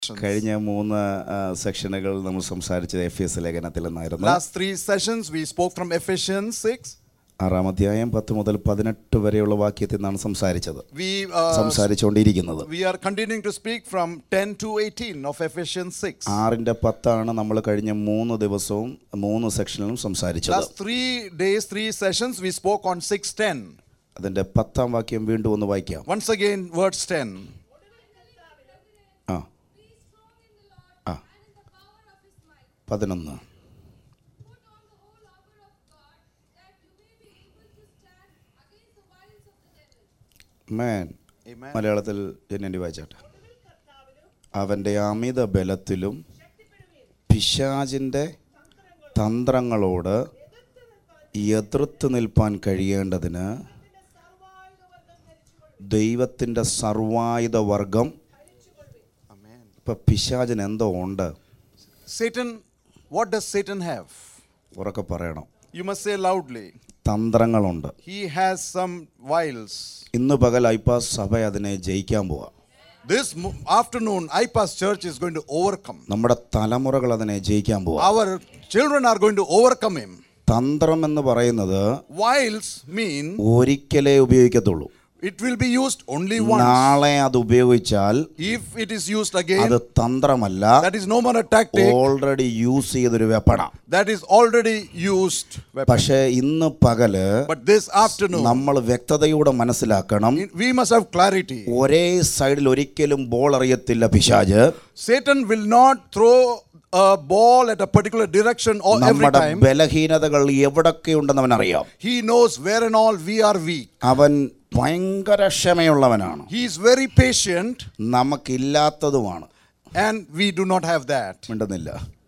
കഴിഞ്ഞ മൂന്ന് ആ, സെക്ഷനുകൾ നമ്മൾ സംസാരിച്ചത് എഫ് എസ് ലേഖനത്തിൽ നിന്നായിരുന്നു Last three sessions we spoke from Ephesians 6. ആറാം അധ്യായം പത്ത് മുതൽ പതിനെട്ട് വരെയുള്ള വാക്യത്തിൽ നിന്നാണ് സംസാരിച്ചത് We, uh, സംസാരിച്ചുകൊണ്ടിരിക്കുന്നത് we are continuing to speak from 10 to 18 of Ephesians 6. ആറിന്റെ പത്താണ് നമ്മൾ കഴിഞ്ഞ മൂന്ന് ദിവസവും മൂന്ന് സെക്ഷനിലും സംസാരിച്ചത് Last three days, three sessions, we spoke on 610. അതിന്റെ പത്താം വാക്യം വീണ്ടും ഒന്ന് വായിക്കാം Once again, verse 10. ആ ആ പതിനൊന്ന് മേൻ Amen. മലയാളത്തിൽ ജനന്റി വായിച്ചാട്ടെ അവൻ്റെ അമിത ബലത്തിലും പിശാചിൻ്റെ തന്ത്രങ്ങളോട് എതിർത്ത് നിൽപ്പാൻ കഴിയേണ്ടതിന് ദൈവത്തിൻ്റെ സർവായുധ വർഗം Amen. ഇപ്പം പിശാചിന് എന്തോ ഉണ്ട് Satan, what does Satan have? ഉറക്കെ പറയണം You must say loudly. തന്ത്രങ്ങളുണ്ട് He has some wiles. ഇന്ന് പകൽ ഐപ്പാസ് സഭ അതിനെ ജയിക്കാൻ പോവാ This mo- afternoon, IPAS Church is going to overcome. നമ്മുടെ തലമുറകൾ അതിനെ ജയിക്കാൻ പോവാ Our children are going to overcome him. തന്ത്രം എന്ന് പറയുന്നത് Wiles mean ഒരിക്കലേ ഉപയോഗിക്കത്തുള്ളൂ it will be used only once. നാളെ അത് ഉപയോഗിച്ചാൽ If it is used അത് again, തന്ത്രമല്ല that is no more a tactic. Already use ചെയ്തൊരു വെപ്പണ That is already used weapon. പക്ഷേ ഇന്ന് പകല് But this afternoon, നമ്മൾ വ്യക്തതയോടെ മനസ്സിലാക്കണം we must have clarity. ഒരേ സൈഡിൽ ഒരിക്കലും ബോൾ അറിയത്തില്ല പിശാജ് Satan will not throw a ball at a particular direction or every നമ്മുടെ time. ബലഹീനതകൾ എവിടൊക്കെ ഉണ്ടെന്ന് അവൻ അറിയാം He knows where and all we are weak. അവൻ ഭയങ്കര ക്ഷമയുള്ളവനാണ് He is very patient നമുക്കില്ലാത്തതുമാണ് and we do not have that. മിണ്ടുന്നില്ല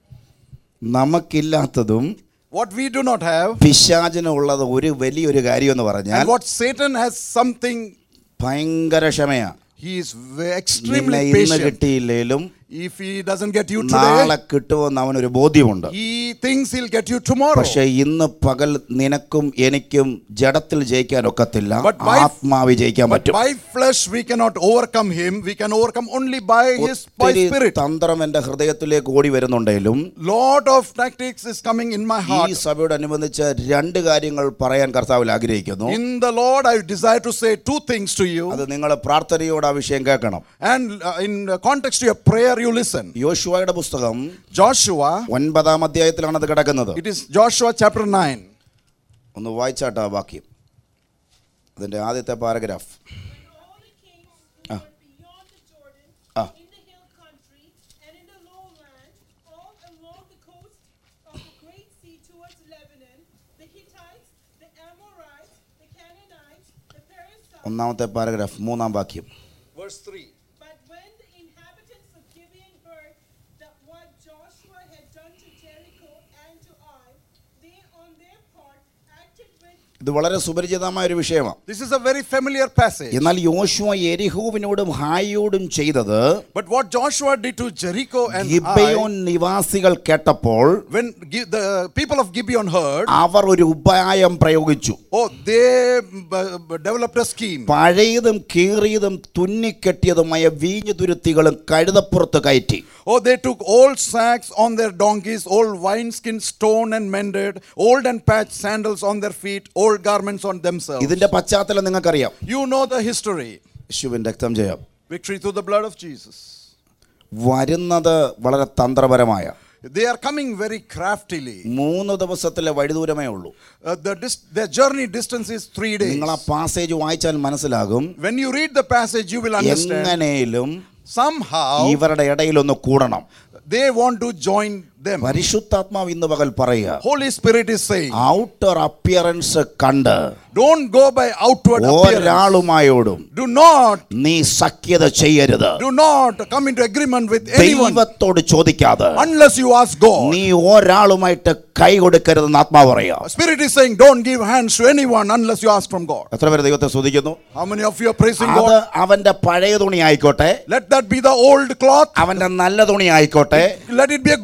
നമുക്കില്ലാത്തതും What we do not have പിശാചിനുള്ളത് ഒരു വലിയൊരു കാര്യം എന്ന് പറഞ്ഞാൽ and what Satan has something, ഭയങ്കര ക്ഷമയാ he is ve- നിന്നെ extremely ഇന്ന് patient. കിട്ടിയില്ലേലും If he doesn't get you നാളെ today, കിട്ടുമെന്ന് അവനൊരു ബോധ്യമുണ്ട് he thinks he'll get you tomorrow. പക്ഷെ ഇന്ന് പകൽ നിനക്കും എനിക്കും ജഡത്തിൽ ജയിക്കാൻ ഒക്കത്തില്ല But by- ആത്മാവി ജയിക്കാൻ But പറ്റും by flesh we cannot overcome him. We can overcome only by his by ഒത്തിരി spirit. തന്ത്രം എന്റെ ഹൃദയത്തിലേക്ക് ഓടി വരുന്നുണ്ടെങ്കിലും Lot of tactics is coming in my ഈ heart. സഭയോടനുബന്ധിച്ച് രണ്ട് കാര്യങ്ങൾ പറയാൻ കർത്താവിൽ ആഗ്രഹിക്കുന്നു In the Lord, I desire to say two things to you. അത് നിങ്ങൾ പ്രാർത്ഥനയോട് ആ വിഷയം കേൾക്കണം And uh, in the context to your prayer, you listen. യോശുവയുടെ പുസ്തകം Joshua, ഒൻപതാം അധ്യായത്തിലാണ് അത് കിടക്കുന്നത് it is Joshua chapter 9. ഒന്ന് വായിച്ചാട്ട് ആ വാക്യം അതിന്റെ ആദ്യത്തെ paragraph all the kings who Ah. were beyond the Jordan, Ah. in the hill country, and in the lowland, all along the coast of the great sea towards Lebanon, the Hittites, the Amorites, the Canaanites, the Perizzites. ഒന്നാമത്തെ paragraph മൂന്നാം വാക്യം Verse 3. But when the inhabitants of Gibeon heard that what Joshua had done to Jericho and to Ai, they on their part acted with ഇത് വളരെ സുപരിചിതമായ ഒരു വിഷയമാണ് This is a very familiar passage. എന്നാൽ യോശുവ എരിഹൂവിനോടും ഹായിയോടും ചെയ്തത് But what Joshua did to Jericho and Gibeon Ai, നിവാസികൾ കേട്ടപ്പോൾ when Gi- the people of Gibeon heard, അവർ ഒരു ഉപായം പ്രയോഗിച്ചു oh, they uh, developed a scheme. പഴയതും കീറിയതും തുന്നിക്കെട്ടിയതുമായ വീഞ്ഞു തുരുത്തികളും കഴുതപ്പുറത്ത് കയറ്റി Oh, they took old sacks on their donkeys, old wineskins torn and mended, old and patched sandals on their feet, old garments on themselves. ഇതിന്റെ പശ്ചാത്തലം നിങ്ങൾക്കറിയാം You know the history. യേശുവിൻ രക്തം ചെയ്യാം Victory through the blood of Jesus. വരുന്നത് വളരെ തന്ത്രപരമായ They are coming very craftily. മൂന്ന് ദിവസത്തിലെ വഴിദൂരമേ ഉള്ളൂ Uh, the dis- their journey distance is three days. നിങ്ങൾ ആ പാസേജ് വായിച്ചാൽ മനസ്സിലാകും When you read the passage, you will understand. എങ്ങനെയും Somehow, ഇവരുടെ ഇടയിലൊന്ന് കൂടണം they want to join them. പരിശുദ്ധാത്മാവ് ഇന്ന് പകൽ പറയുക Holy Spirit is saying, outer appearance കണ്ട് don't go by outward appearance. ഒരാളുമായോടും Do not, നീ സഖ്യത ചെയ്യരുത് do not come into agreement with anyone ദൈവത്തോട് ചോദിക്കാതെ unless you ask God. നീ ഒരാളുമായിട്ട് കൈ കൊടുക്കരുതെന്ന് ആത്മാവ് പറയാ Spirit is saying, don't give hands to anyone unless you ask from God. എത്ര പേര് ദൈവത്തെ സ്തുതിക്കുന്നു How many of you are praising അത് God? അവന്റെ പഴയ തുണി ആയിക്കോട്ടെ Let that be the old cloth. അവന്റെ നല്ല തുണി ആയിക്കോട്ടെ Let it be a good cloth.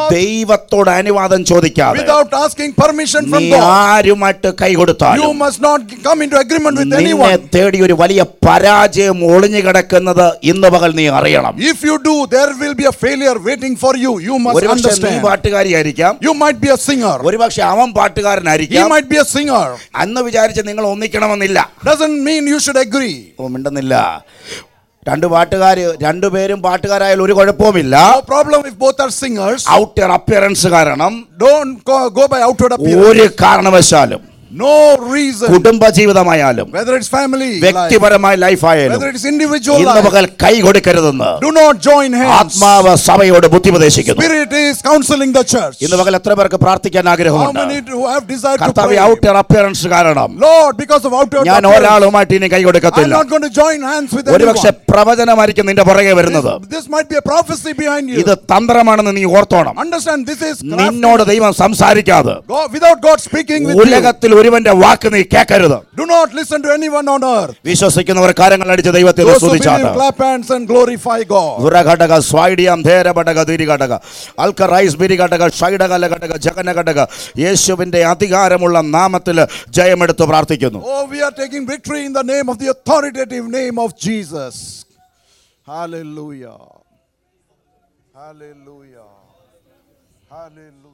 ദൈവത്തോട് അനുവാദം ചോദിക്കാതെ without asking permission നീ from God. ആരുമായിട്ട് കൈ You കൊടുത്താലും must not come into agreement with നിന്നെ anyone. തേടി ഒരു വലിയ പരാജയം ഒളിഞ്ഞു കിടക്കുന്നത് ഇന്ന് പകൽ നീ അറിയണം If you do, there will be a failure waiting for you. You must ഒരുപക്ഷെ നീ understand. പാട്ടുകാരിയായിരിക്കാം You might be a singer. ഒരുപക്ഷെ അവൻ He പാട്ടുകാരനായിരിക്കാം might be a singer. അന്ന് വിചാരിച്ച് നിങ്ങൾ ഒന്നിക്കണമെന്നില്ല Doesn't mean you should agree. ഓ മിണ്ടുന്നില്ല രണ്ട് പാട്ടുകാര് രണ്ടുപേരും പാട്ടുകാരായാലും ഒരു കുഴപ്പവുമില്ല No problem if both are singers. Outer appearance കാരണം Don't go, go by outward appearance. ഒരു കാരണവശാലും No reason. കുടുംബ ജീവിതമായാലും Whether it's family, life, വ്യക്തിപരമായ ലൈഫായാലും whether it's individual ഇന്ന് life. പകൽ കൈ കൊടുക്കരുതെന്ന് Do not join hands. ആത്മാവ് സഭയോട് ബുദ്ധിപദേശിക്കുന്നു Spirit is counseling the church. ഇന്ന് പകൽ എത്ര പേർക്ക് പ്രാർത്ഥിക്കാൻ How ആഗ്രഹമുണ്ട് many who have desire to കർത്താവ് pray? ഔട്ടർ അപ്പിയറൻസ് കാരണം Lord, because of outward ഞാൻ appearance, ഒരാളുമായിട്ട് ഇനി കൈ I'm കൊടുക്കത്തില്ല not going to join hands with ഒരുപക്ഷെ anyone. പ്രവചനമായിരിക്കും നിന്റെ പുറകെ വരുന്നത് This, this might be a prophecy behind you. ഇത് തന്ത്രമാണെന്ന് നീ ഓർത്തോണം Understand, this is crafty. നിന്നോട് ദൈവം സംസാരിക്കാതെ God, without God speaking with you. ഉലകത്തിൽ ഒരുവന്റെ വാക്ക് നീ കേൾക്കരുത് Do not listen to anyone on earth. വിശ്വസിക്കുന്നവർ കാര്യങ്ങൾ അടിച്ച് ദൈവത്തെ Those who സ്തുതിച്ചാട്ട് believe, clap hands and glorify God. ദുരഘടക സ്വായിഡിയം ധേരഘടക ദിരിഘടക അൽക്കറൈസ് ബിരിഘടക ഷൈഡകല ഘടക ജഗന ഘടക യേശുവിന്റെ അധികാരമുള്ള നാമത്തിൽ ജയമെടുത്ത് പ്രാർത്ഥിക്കുന്നു Oh, we are taking victory in the name of the authoritative name of Jesus. Hallelujah. Hallelujah. Hallelujah.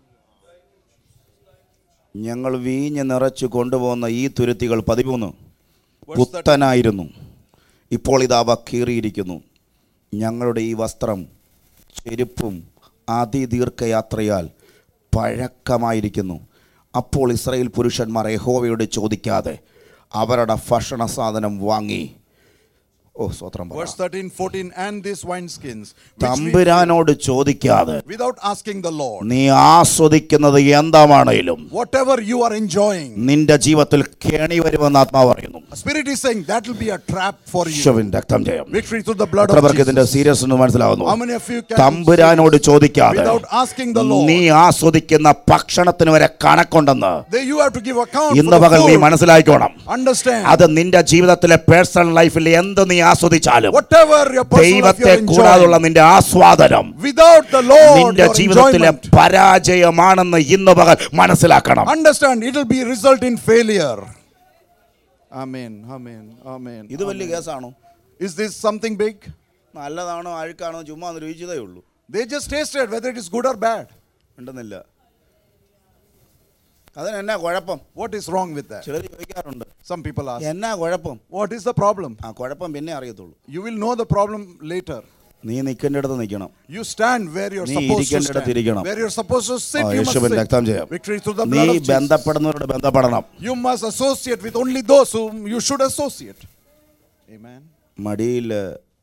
ഞങ്ങൾ വീഞ്ഞ് നിറച്ചു കൊണ്ടുപോകുന്ന ഈ തുരുത്തികൾ പതിമൂന്ന് പുത്തനായിരുന്നു ഇപ്പോൾ ഇത് അവ കീറിയിരിക്കുന്നു ഞങ്ങളുടെ ഈ വസ്ത്രം ചെരുപ്പും അതിദീർഘയാത്രയാൽ പഴക്കമായിരിക്കുന്നു അപ്പോൾ ഇസ്രായേൽ പുരുഷന്മാർ യഹോവയോട് ചോദിക്കാതെ അവരുടെ ഭക്ഷണ സാധനം വാങ്ങി ഓ സ്വത്രം പറ. Verse 13, 14, and these wineskins, which we, തമ്പുരാനോട് ചോദിക്കാതെ without asking the Lord, നീ ആസ്വദിക്കുന്നത് എന്താണേലും whatever you are enjoying, നിന്റെ ജീവിതത്തിൽ കെണി വരുമെന്ന് ആത്മാവ് പറയുന്നു Spirit is saying that will be a trap for you. യേശുവിൻ രക്തം ജയം Victory through the blood എത്ര of പേർക്ക് ഇതിന്റെ Jesus. സീരിയസ് എന്ന് മനസ്സിലാവുന്നു How many of you can തമ്പുരാനോട് ചോദിക്കാതെ without asking the Lord, നീ ആസ്വദിക്കുന്ന ഭക്ഷണത്തിന് വരെ കണക്കുണ്ടെന്ന് then you have to give account ഇന്ന് for പകൽ the നീ food. മനസ്സിലാക്കണം Understand, അത് നിന്റെ ജീവിതത്തിലെ പേഴ്സണൽ ലൈഫിൽ എന്ത് നീ ആസ്വദിച്ചാലും whatever your personal life ദൈവത്തെ you're കൂടാതുള്ള enjoying, നിന്റെ ആസ്വാദനം without the Lord, നിന്റെ your ജീവിതത്തിലെ enjoyment, പരാജയമാണെന്ന് ഇന്ന് പകൽ മനസ്സിലാക്കണം understand, it will be result in failure. Amen, amen, amen. ഇത് വലിയ കേസാണോ Is this something big? നല്ലതാണോ അഴുക്കാണോ ചുമ്മാ ഒന്ന് രുചിച്ചതേ ഉള്ളൂ They just tasted whether it is good or bad. ഉണ്ടെന്നില്ല അതിന് എന്നാ കുഴപ്പം What is wrong with that? ചിലർ ചോദിക്കാറുണ്ട് Some people ask. എന്നാ കുഴപ്പം What is the problem? ആ കുഴപ്പം പിന്നെ അറിയത്തുള്ളൂ You will know the problem later. നീ നിൽക്കേണ്ട അടുത്ത് നിൽക്കണം You stand where you're നീ supposed to ഇരിക്കേണ്ടിടത്ത് stand. ഇരിക്കണം. Where you're supposed to sit, ആ, you must യേശുവിൻ രക്തം sit. ചെയ്യാം Victory through the നീ blood of Jesus. ബന്ധപ്പെടുന്നവരോട് ബന്ധപ്പെടണം You must associate with only those whom you should associate. Amen. മടിയിൽ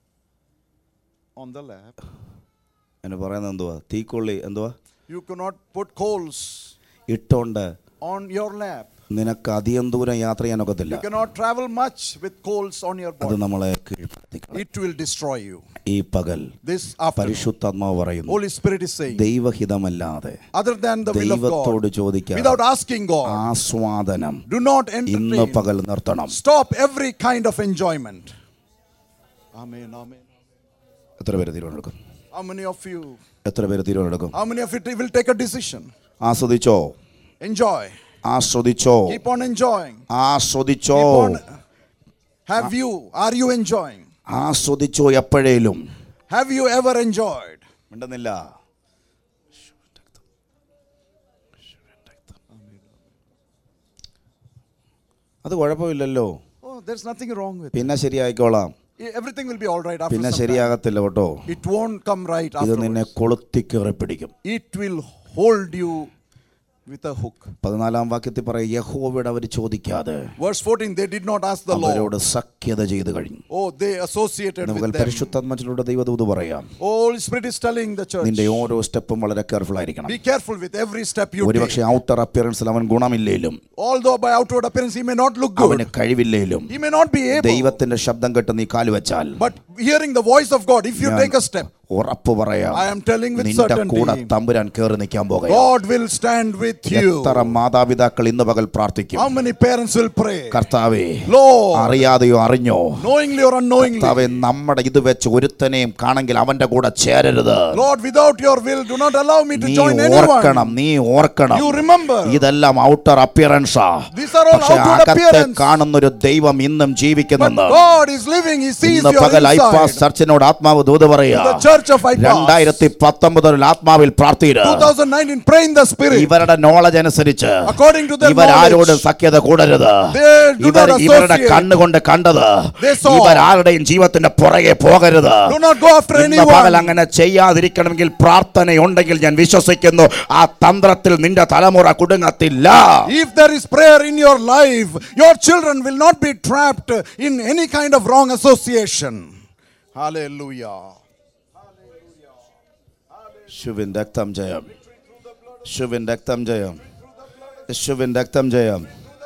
On the lap. എന്ന് പറയുന്നത് എന്തുവാ തീക്കൊള്ളി എന്തുവാ You cannot put coals ഇട്ടോണ്ട് on your lap. നിനക്ക് അധികം ദൂരം യാത്ര ചെയ്യാനൊക്കത്തില്ല You cannot travel much with coals on your അത് body. നമ്മളെ കീഴ്പ്പെടുത്തിക്കണം It will destroy you. ഈ പകൽ This afternoon, പരിശുദ്ധാത്മാവ് പറയുന്നു Holy Spirit is saying, ദൈവഹിതമല്ലാതെ other than the will of ദൈവത്തോട് God, ചോദിക്കാതെ without asking God, ആസ്വാദനം do not ഇന്ന് entertain. പകൽ നിർത്തണം Stop every kind of enjoyment. Amen. Amen. എത്ര പേര് തീരുമാനമെടുക്കും How many of you? എത്ര പേര് തീരുമാനമെടുക്കും How many of you will take a decision? ആസ്വദിച്ചോ Enjoy. ആസ്വദിച്ചോ Keep on enjoying. ആസ്വദിച്ചോ Keep on. Have you? Are you enjoying? ആസ്വദിച്ചോ എപ്പോഴേലും Have you ever enjoyed? മിണ്ടുന്നില്ല അത് കുഴപ്പമില്ലല്ലോ Oh, there's nothing wrong with it. പിന്നെ ശരിയായിക്കോളാം Everything will be all right after പിന്നെ some time. ശരിയാകത്തില്ല കേട്ടോ It won't come right ഇത് നിന്നെ afterwards. കൊളുത്തി കയറി പിടിക്കും It will hold you with a hook. പതിനാലാം വാക്യത്തിൽ പറയും യഹോവയുടെ അവർ ചോദിക്കാതെ Verse 14, they did not ask the Lord. അവരോട് സഖ്യത ചെയ്ത് കഴിഞ്ഞു Oh, they associated നമുക്ക് with them. പരിശുദ്ധാത്മത്തിലൂടെ ദൈവദൂത് പറയാം Oh, Holy Spirit is telling the church, നിന്റെ ഓരോ സ്റ്റെപ്പും വളരെ കെയർഫുൾ ആയിരിക്കണം be careful with every step you ഒരുപക്ഷെ take. ഔട്ടർ അപ്പിയറൻസിൽ അവൻ ഗുണമില്ലേലും Although by outward appearance he may not look അവന് good, കഴിവില്ലേലും he may not be able. ദൈവത്തിന്റെ ശബ്ദം കേട്ട് നീ കാല് വെച്ചാൽ But hearing the voice of God, if you ഞാൻ take a step, ഉറപ്പ് പറയാം I am telling with നിന്റെ കൂടെ certainty, തമ്പുരാൻ കയറി നിൽക്കാൻ പോകുക God will stand with you. എത്ര മാതാപിതാക്കൾ ഇന്ന് പകൽ പ്രാർത്ഥിക്കും How many parents will pray? കർത്താവേ Lord, അറിയാതെയോ അറിഞ്ഞോ knowingly or unknowingly. കർത്താവെ നമ്മുടെ ഇത് വെച്ച് ഒരുത്തനെയും കാണെങ്കിൽ അവന്റെ കൂടെ ചേരരുത് Lord, without your will, do not allow me to നീ join ഓർക്കണം anyone. നീ ഓർക്കണം You remember. ഇതെല്ലാം ഔട്ടർ അപ്പിയറൻസാ These are all പക്ഷെ outward അകത്തെ appearance. കാണുന്നൊരു ദൈവം ഇന്നും But ജീവിക്കുന്നെന്ന് God is living. He sees ഇന്ന് your പകൽ ഐപ്പാസ് inside. ചർച്ചിനോട് ആത്മാവ് ദൂത് പറയാ The church of Ipas. രണ്ടായിരത്തി പത്തൊമ്പതിൽ ആത്മാവിൽ പ്രാർത്ഥിയില്ല 2019, pray in the spirit. ഇവരുടെ നോളജ് അനുസരിച്ച് According to their ഇവരാരോടും knowledge. സഖ്യത കൂടരുത് They do ഇവർ not ഇവരുടെ associate. കണ്ണുകൊണ്ട് കണ്ടത് They saw. ഇവരാരുടെയും ജീവിതത്തിന്റെ പുറകെ പോകരുത് Do not go after ഇന്ന് പകൽ anyone. അങ്ങനെ ചെയ്യാതിരിക്കണമെങ്കിൽ പ്രാർത്ഥനയുണ്ടെങ്കിൽ ഞാൻ വിശ്വസിക്കുന്നു ആ തന്ത്രത്തിൽ നിന്റെ തലമുറ കുടുങ്ങത്തില്ല If there is prayer in your life, your children will not be trapped in any kind of wrong association. Hallelujah. യേശുവിൻ രക്തം ജയം യേശുവിൻ രക്തം ജയം യേശുവിൻ രക്തം ജയം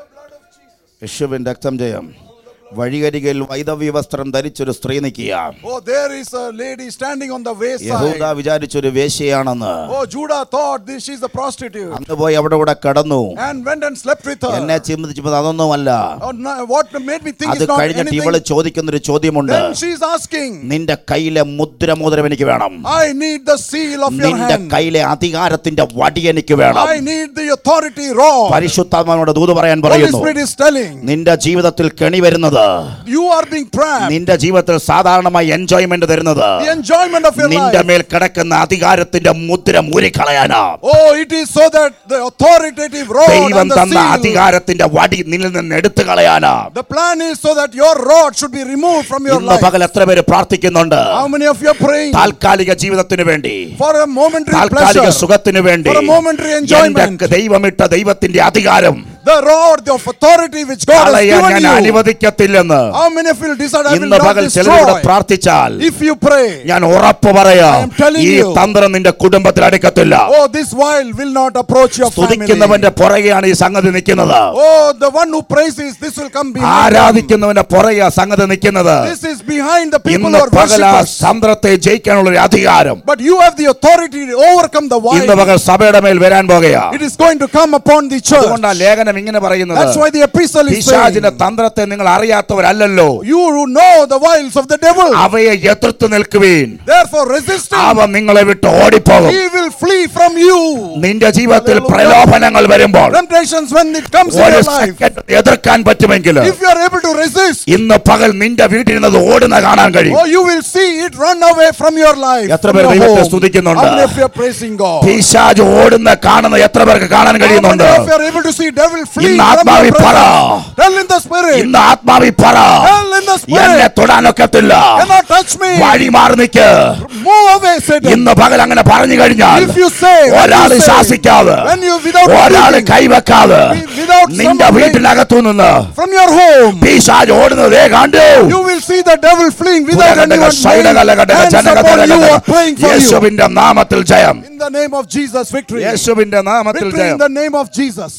യേശുവിൻ രക്തം ജയം വഴികരികിൽ വൈദവ്യ വസ്ത്രം ധരിച്ചൊരു സ്ത്രീ നിൽക്കുക Oh, there is a lady standing on the യഹൂദ wayside. വിചാരിച്ചൊരു വേശ്യയാണെന്ന് Oh, Judah thought this she's a prostitute അന്ന് പോയി അവിടെ കൂടെ കടന്നു and went and slept with എന്നെ her. ചിന്തിച്ചപ്പോൾ അതൊന്നുമല്ല Oh, no, what made me think അത് is not കഴിഞ്ഞിട്ട് ഇവള് anything. ചോദിക്കുന്നൊരു ചോദ്യമുണ്ട് Then she's asking, നിന്റെ കയ്യിലെ മുദ്രമോതിരം എനിക്ക് വേണം I need the seal of your നിന്റെ hand. കയ്യിലെ അധികാരത്തിന്റെ വടി എനിക്ക് വേണം I need the authority raw. പരിശുദ്ധാത്മാവിനോട് ദൂത് പറയാൻ Holy പറയുന്നു Spirit is telling, നിന്റെ ജീവിതത്തിൽ കെണി വരുന്നത് you are being trapped. നിന്റെ ജീവിതത്തിൽ സാധാരണമായി എൻജോയ്മെന്റ് തരുന്നത് The enjoyment of your നിന്റെ life. മേൽ കിടക്കുന്ന അധികാരത്തിന്റെ മുദ്ര ഊരിക്കളയാനാ Oh, it is so that the authoritative rod ദൈവം and the തന്ന seal. അധികാരത്തിന്റെ വടി നിന്നിൽ നിന്ന് എടുത്തു കളയാനാ The plan is so that your rod should be removed from your ഇന്ന് life. പകൽ എത്ര പേര് പ്രാർത്ഥിക്കുന്നുണ്ട് How many of you are praying താൽക്കാലിക ജീവിതത്തിന് വേണ്ടി for a momentary താൽക്കാലിക pleasure? സുഖത്തിന് വേണ്ടി For a momentary enjoyment. എന്റെ ദൈവമിട്ട ദൈവത്തിന്റെ അധികാരം The rod of authority which God has കളയാൻ ഞാൻ given you. അനുവദിക്കത്തില്ലെന്ന് How many of you decide I will ഇന്ന് not പകൽ ചിലരോട് destroy? പ്രാർത്ഥിച്ചാൽ If you pray, ഞാൻ ഉറപ്പ് പറയാം I am telling ഈ you. തന്ത്രം നിന്റെ കുടുംബത്തിൽ അടുക്കത്തില്ല oh, this while will not approach your family. സ്തുതിക്കുന്നവന്റെ പുറകെയാണ് ഈ സംഗതി നിൽക്കുന്നത് Oh, the one who praises, this will come behind. them. ആരാധിക്കുന്നവന്റെ പുറകെ സംഗതി നിൽക്കുന്നത് This is behind the people ഇന്ന് who are പകൽ ആ worshippers. തന്ത്രത്തെ ജയിക്കാനുള്ള ഒരു അധികാരം But you have the authority to overcome the ഇന്ന് while. പകൽ സഭയുടെ മേൽ വരാൻ പോകുകയാ It is going to come upon the church. അതുകൊണ്ടാണ് ലേഖനം ഇങ്ങനെ പറയുന്നത് That's why the epistle is saying, പിശാചിന്റെ തന്ത്രത്തെ നിങ്ങൾ അറിയാത്തവരല്ലല്ലോ you who know the wiles of the devil, അവയെ എതിർത്ത് നിൽക്കുവീൻ therefore resist him. അവ നിങ്ങളെ വിട്ട് ഓടിപ്പോകും He will flee from you. നിന്റെ ജീവിതത്തിൽ പ്രലോഭനങ്ങൾ വരുമ്പോൾ Temptations when it comes in ഒരു your life. സെക്കൻഡ് എതിർക്കാൻ പറ്റുമെങ്കിൽ If you are able to resist, ഇന്ന് പകൽ നിന്റെ വീട്ടിൽ ഓടുന്ന കാണാൻ കഴിയും oh, you will see it run away from your life. എത്ര from പേർ your ദൈവത്തെ home. സ്തുതിക്കുന്നുണ്ട്? How many of you are praising God? പിശാജ് ഓടുന്ന കാണുന്ന എത്ര പേർക്ക് കാണാൻ How many കഴിയുന്നുണ്ട് of you are able to see devil flee ഇന്ന് from ആത്മാവിൽ your പറ. presence? Tell in the spirit. ഇന്ന് ആത്മാവി പറ Tell in the എന്നെ spirit. തൊടാനൊക്കത്തില്ല Cannot touch me. വഴി മാറി നിൽക്ക് Move away, Satan. ഇന്ന് പകൽ അങ്ങനെ പറഞ്ഞു കഴിഞ്ഞാൽ If you say, when ഒരാള് you say, ശാസിക്കാതെ when you without ഒരാള് speaking, കൈവെക്കാതെ without നിന്റെ someone വീട്ടിനകത്തു നിന്ന് from your home, പിശാജ് ഓടുന്നതേ കണ്ടു you will see the devil fleeing without anyone laying hands upon you or praying for you. യേശുവിന്റെ നാമത്തിൽ ജയം In the name of Jesus, victory. യേശുവിന്റെ നാമത്തിൽ Victory in ജയം the name of Jesus.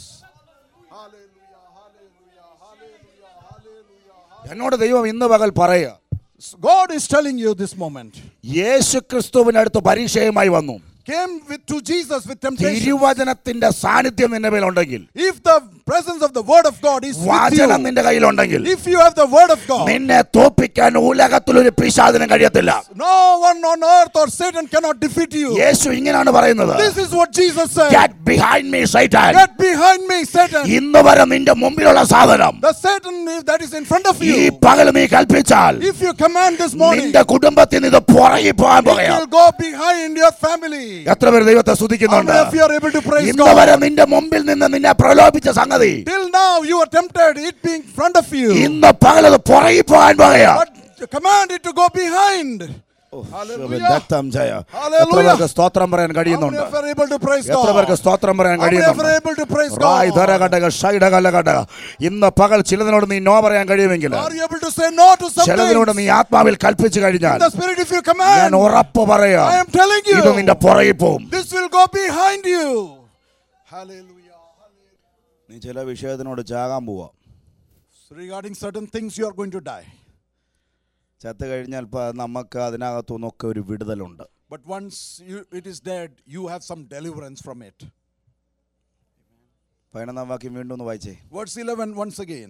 എന്നോട് ദൈവം ഇന്ന് പകൽ പറയുക God is telling you this moment. യേശു ക്രിസ്തുവിനടുത്ത് പരീക്ഷയുമായി വന്നു Came with, to Jesus with temptation. തിരുവചനത്തിന്റെ സാന്നിധ്യം നിന്റെ മേലുണ്ടെങ്കിൽ If the presence of the word of God is with വാചനം you, നിന്റെ കയ്യിലുണ്ടെങ്കിൽ if you have the word of God, നിന്നെ തോപ്പിക്കാൻ ഉലകത്തിലൊരു പിശാദിനും കഴിയത്തില്ല no one on earth or Satan cannot defeat you. യേശു ഇങ്ങനെയാണ് പറയുന്നത് This is what Jesus said. Get behind me, Satan. Get behind me, Satan. ഇന്ന് വരെ നിന്റെ മുമ്പിലുള്ള സാധനം The Satan that is in front of ഈ you. പകൽ നീ കൽപ്പിച്ചാൽ If you command this morning, നിന്റെ കുടുംബത്തിൽ നിന്ന് ഇത് പുറകെ പോകാൻ it പോകയാ will go behind your family. എത്ര പേര് ദൈവത്തെ How സ്തുതിക്കുന്നുണ്ട് many of you are able to praise ഇന്ന് വരെ God? നിന്റെ മുമ്പിൽ നിന്ന് നിന്നെ പ്രലോഭിച്ച സംഗതി Till now you are tempted, it being in front of you. ഇന്ന് പകലത് പുറകെ പോകാൻ പോകയാ But command it to go behind. Hallelujah. രക്തം ജയ Hallelujah. എത്ര പേർക്ക് സ്തോത്രം പറയാൻ How many കഴിയുന്നുണ്ട് of you are able to praise എത്ര God? പേർക്ക് സ്തോത്രം പറയാൻ How many of you are കഴിയുന്നുണ്ട് able to praise Rai ധര God? ഘടക ഷൈഡ കല ഘടക ഇന്ന് പകൽ ചിലതിനോട് നീ നോ പറയാൻ കഴിയുമെങ്കിൽ Are you able to say no to ചിലതിനോട് something? നീ ആത്മാവിൽ കൽപ്പിച്ചു കഴിഞ്ഞാൽ In the spirit, if you ഞാൻ command, ഉറപ്പ് പറയാം I am telling ഇത് നിന്റെ you, പുറകെ പോവും this will go behind you. Hallelujah. നീ ചില വിഷയത്തിനോട് ചാകാൻ പോവാ So regarding certain things, you are going to die. ചത്ത് കഴിഞ്ഞാൽ പ- നമുക്ക് അതിനകത്തുനിന്നൊക്കെ ഒരു വിടുതലുണ്ട് But once you, it is dead, you have some deliverance from it. പതിനൊന്നാം വാക്യം വീണ്ടും ഒന്ന് വായിച്ചേ Verse 11, once again.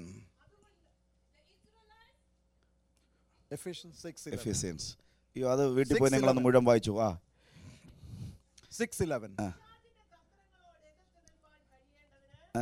Ephesians 6 11. Ephesians അയ്യോ അത് വീട്ടിൽ പോയി Six നിങ്ങളൊന്ന് eleven. മുഴുവൻ വായിച്ചു ആ 6 11. ആ ആ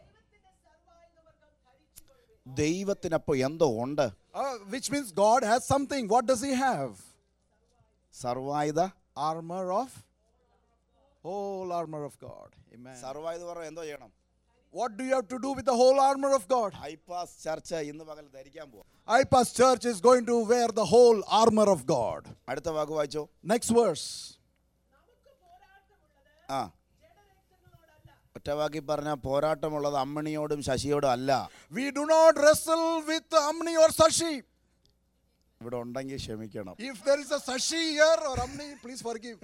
ദൈവത്തിനപ്പോൾ എന്തോ ഉണ്ട് Uh, which means God has something. What does He have? സർവായുധ Armor of whole armor of God. Amen. സർവായുധ പറഞ്ഞ എന്തോ ചെയ്യണം What do you have to do with the whole armor of God? ഹൈപ്പാസ് ചർച്ച ഇന്ന് പകൽ ധരിക്കാൻ പോവാ IPAS Church is going to wear the whole armor of God. അടുത്ത വാക്ക് വായിച്ചോ Next verse. നമുക്ക് പോരാട്ടമുള്ളത് ആ ജഡരക്തങ്ങളോടല്ല ഒറ്റവാക്കി പറഞ്ഞ പോരാട്ടമുള്ളത് അമ്മണിയോടും ശശിയോടും അല്ല We do not wrestle with Amni or Sashi. ഇവിടെ ഉണ്ടെങ്കിൽ ക്ഷമിക്കണം If there is a Sashi here or Amni, please forgive.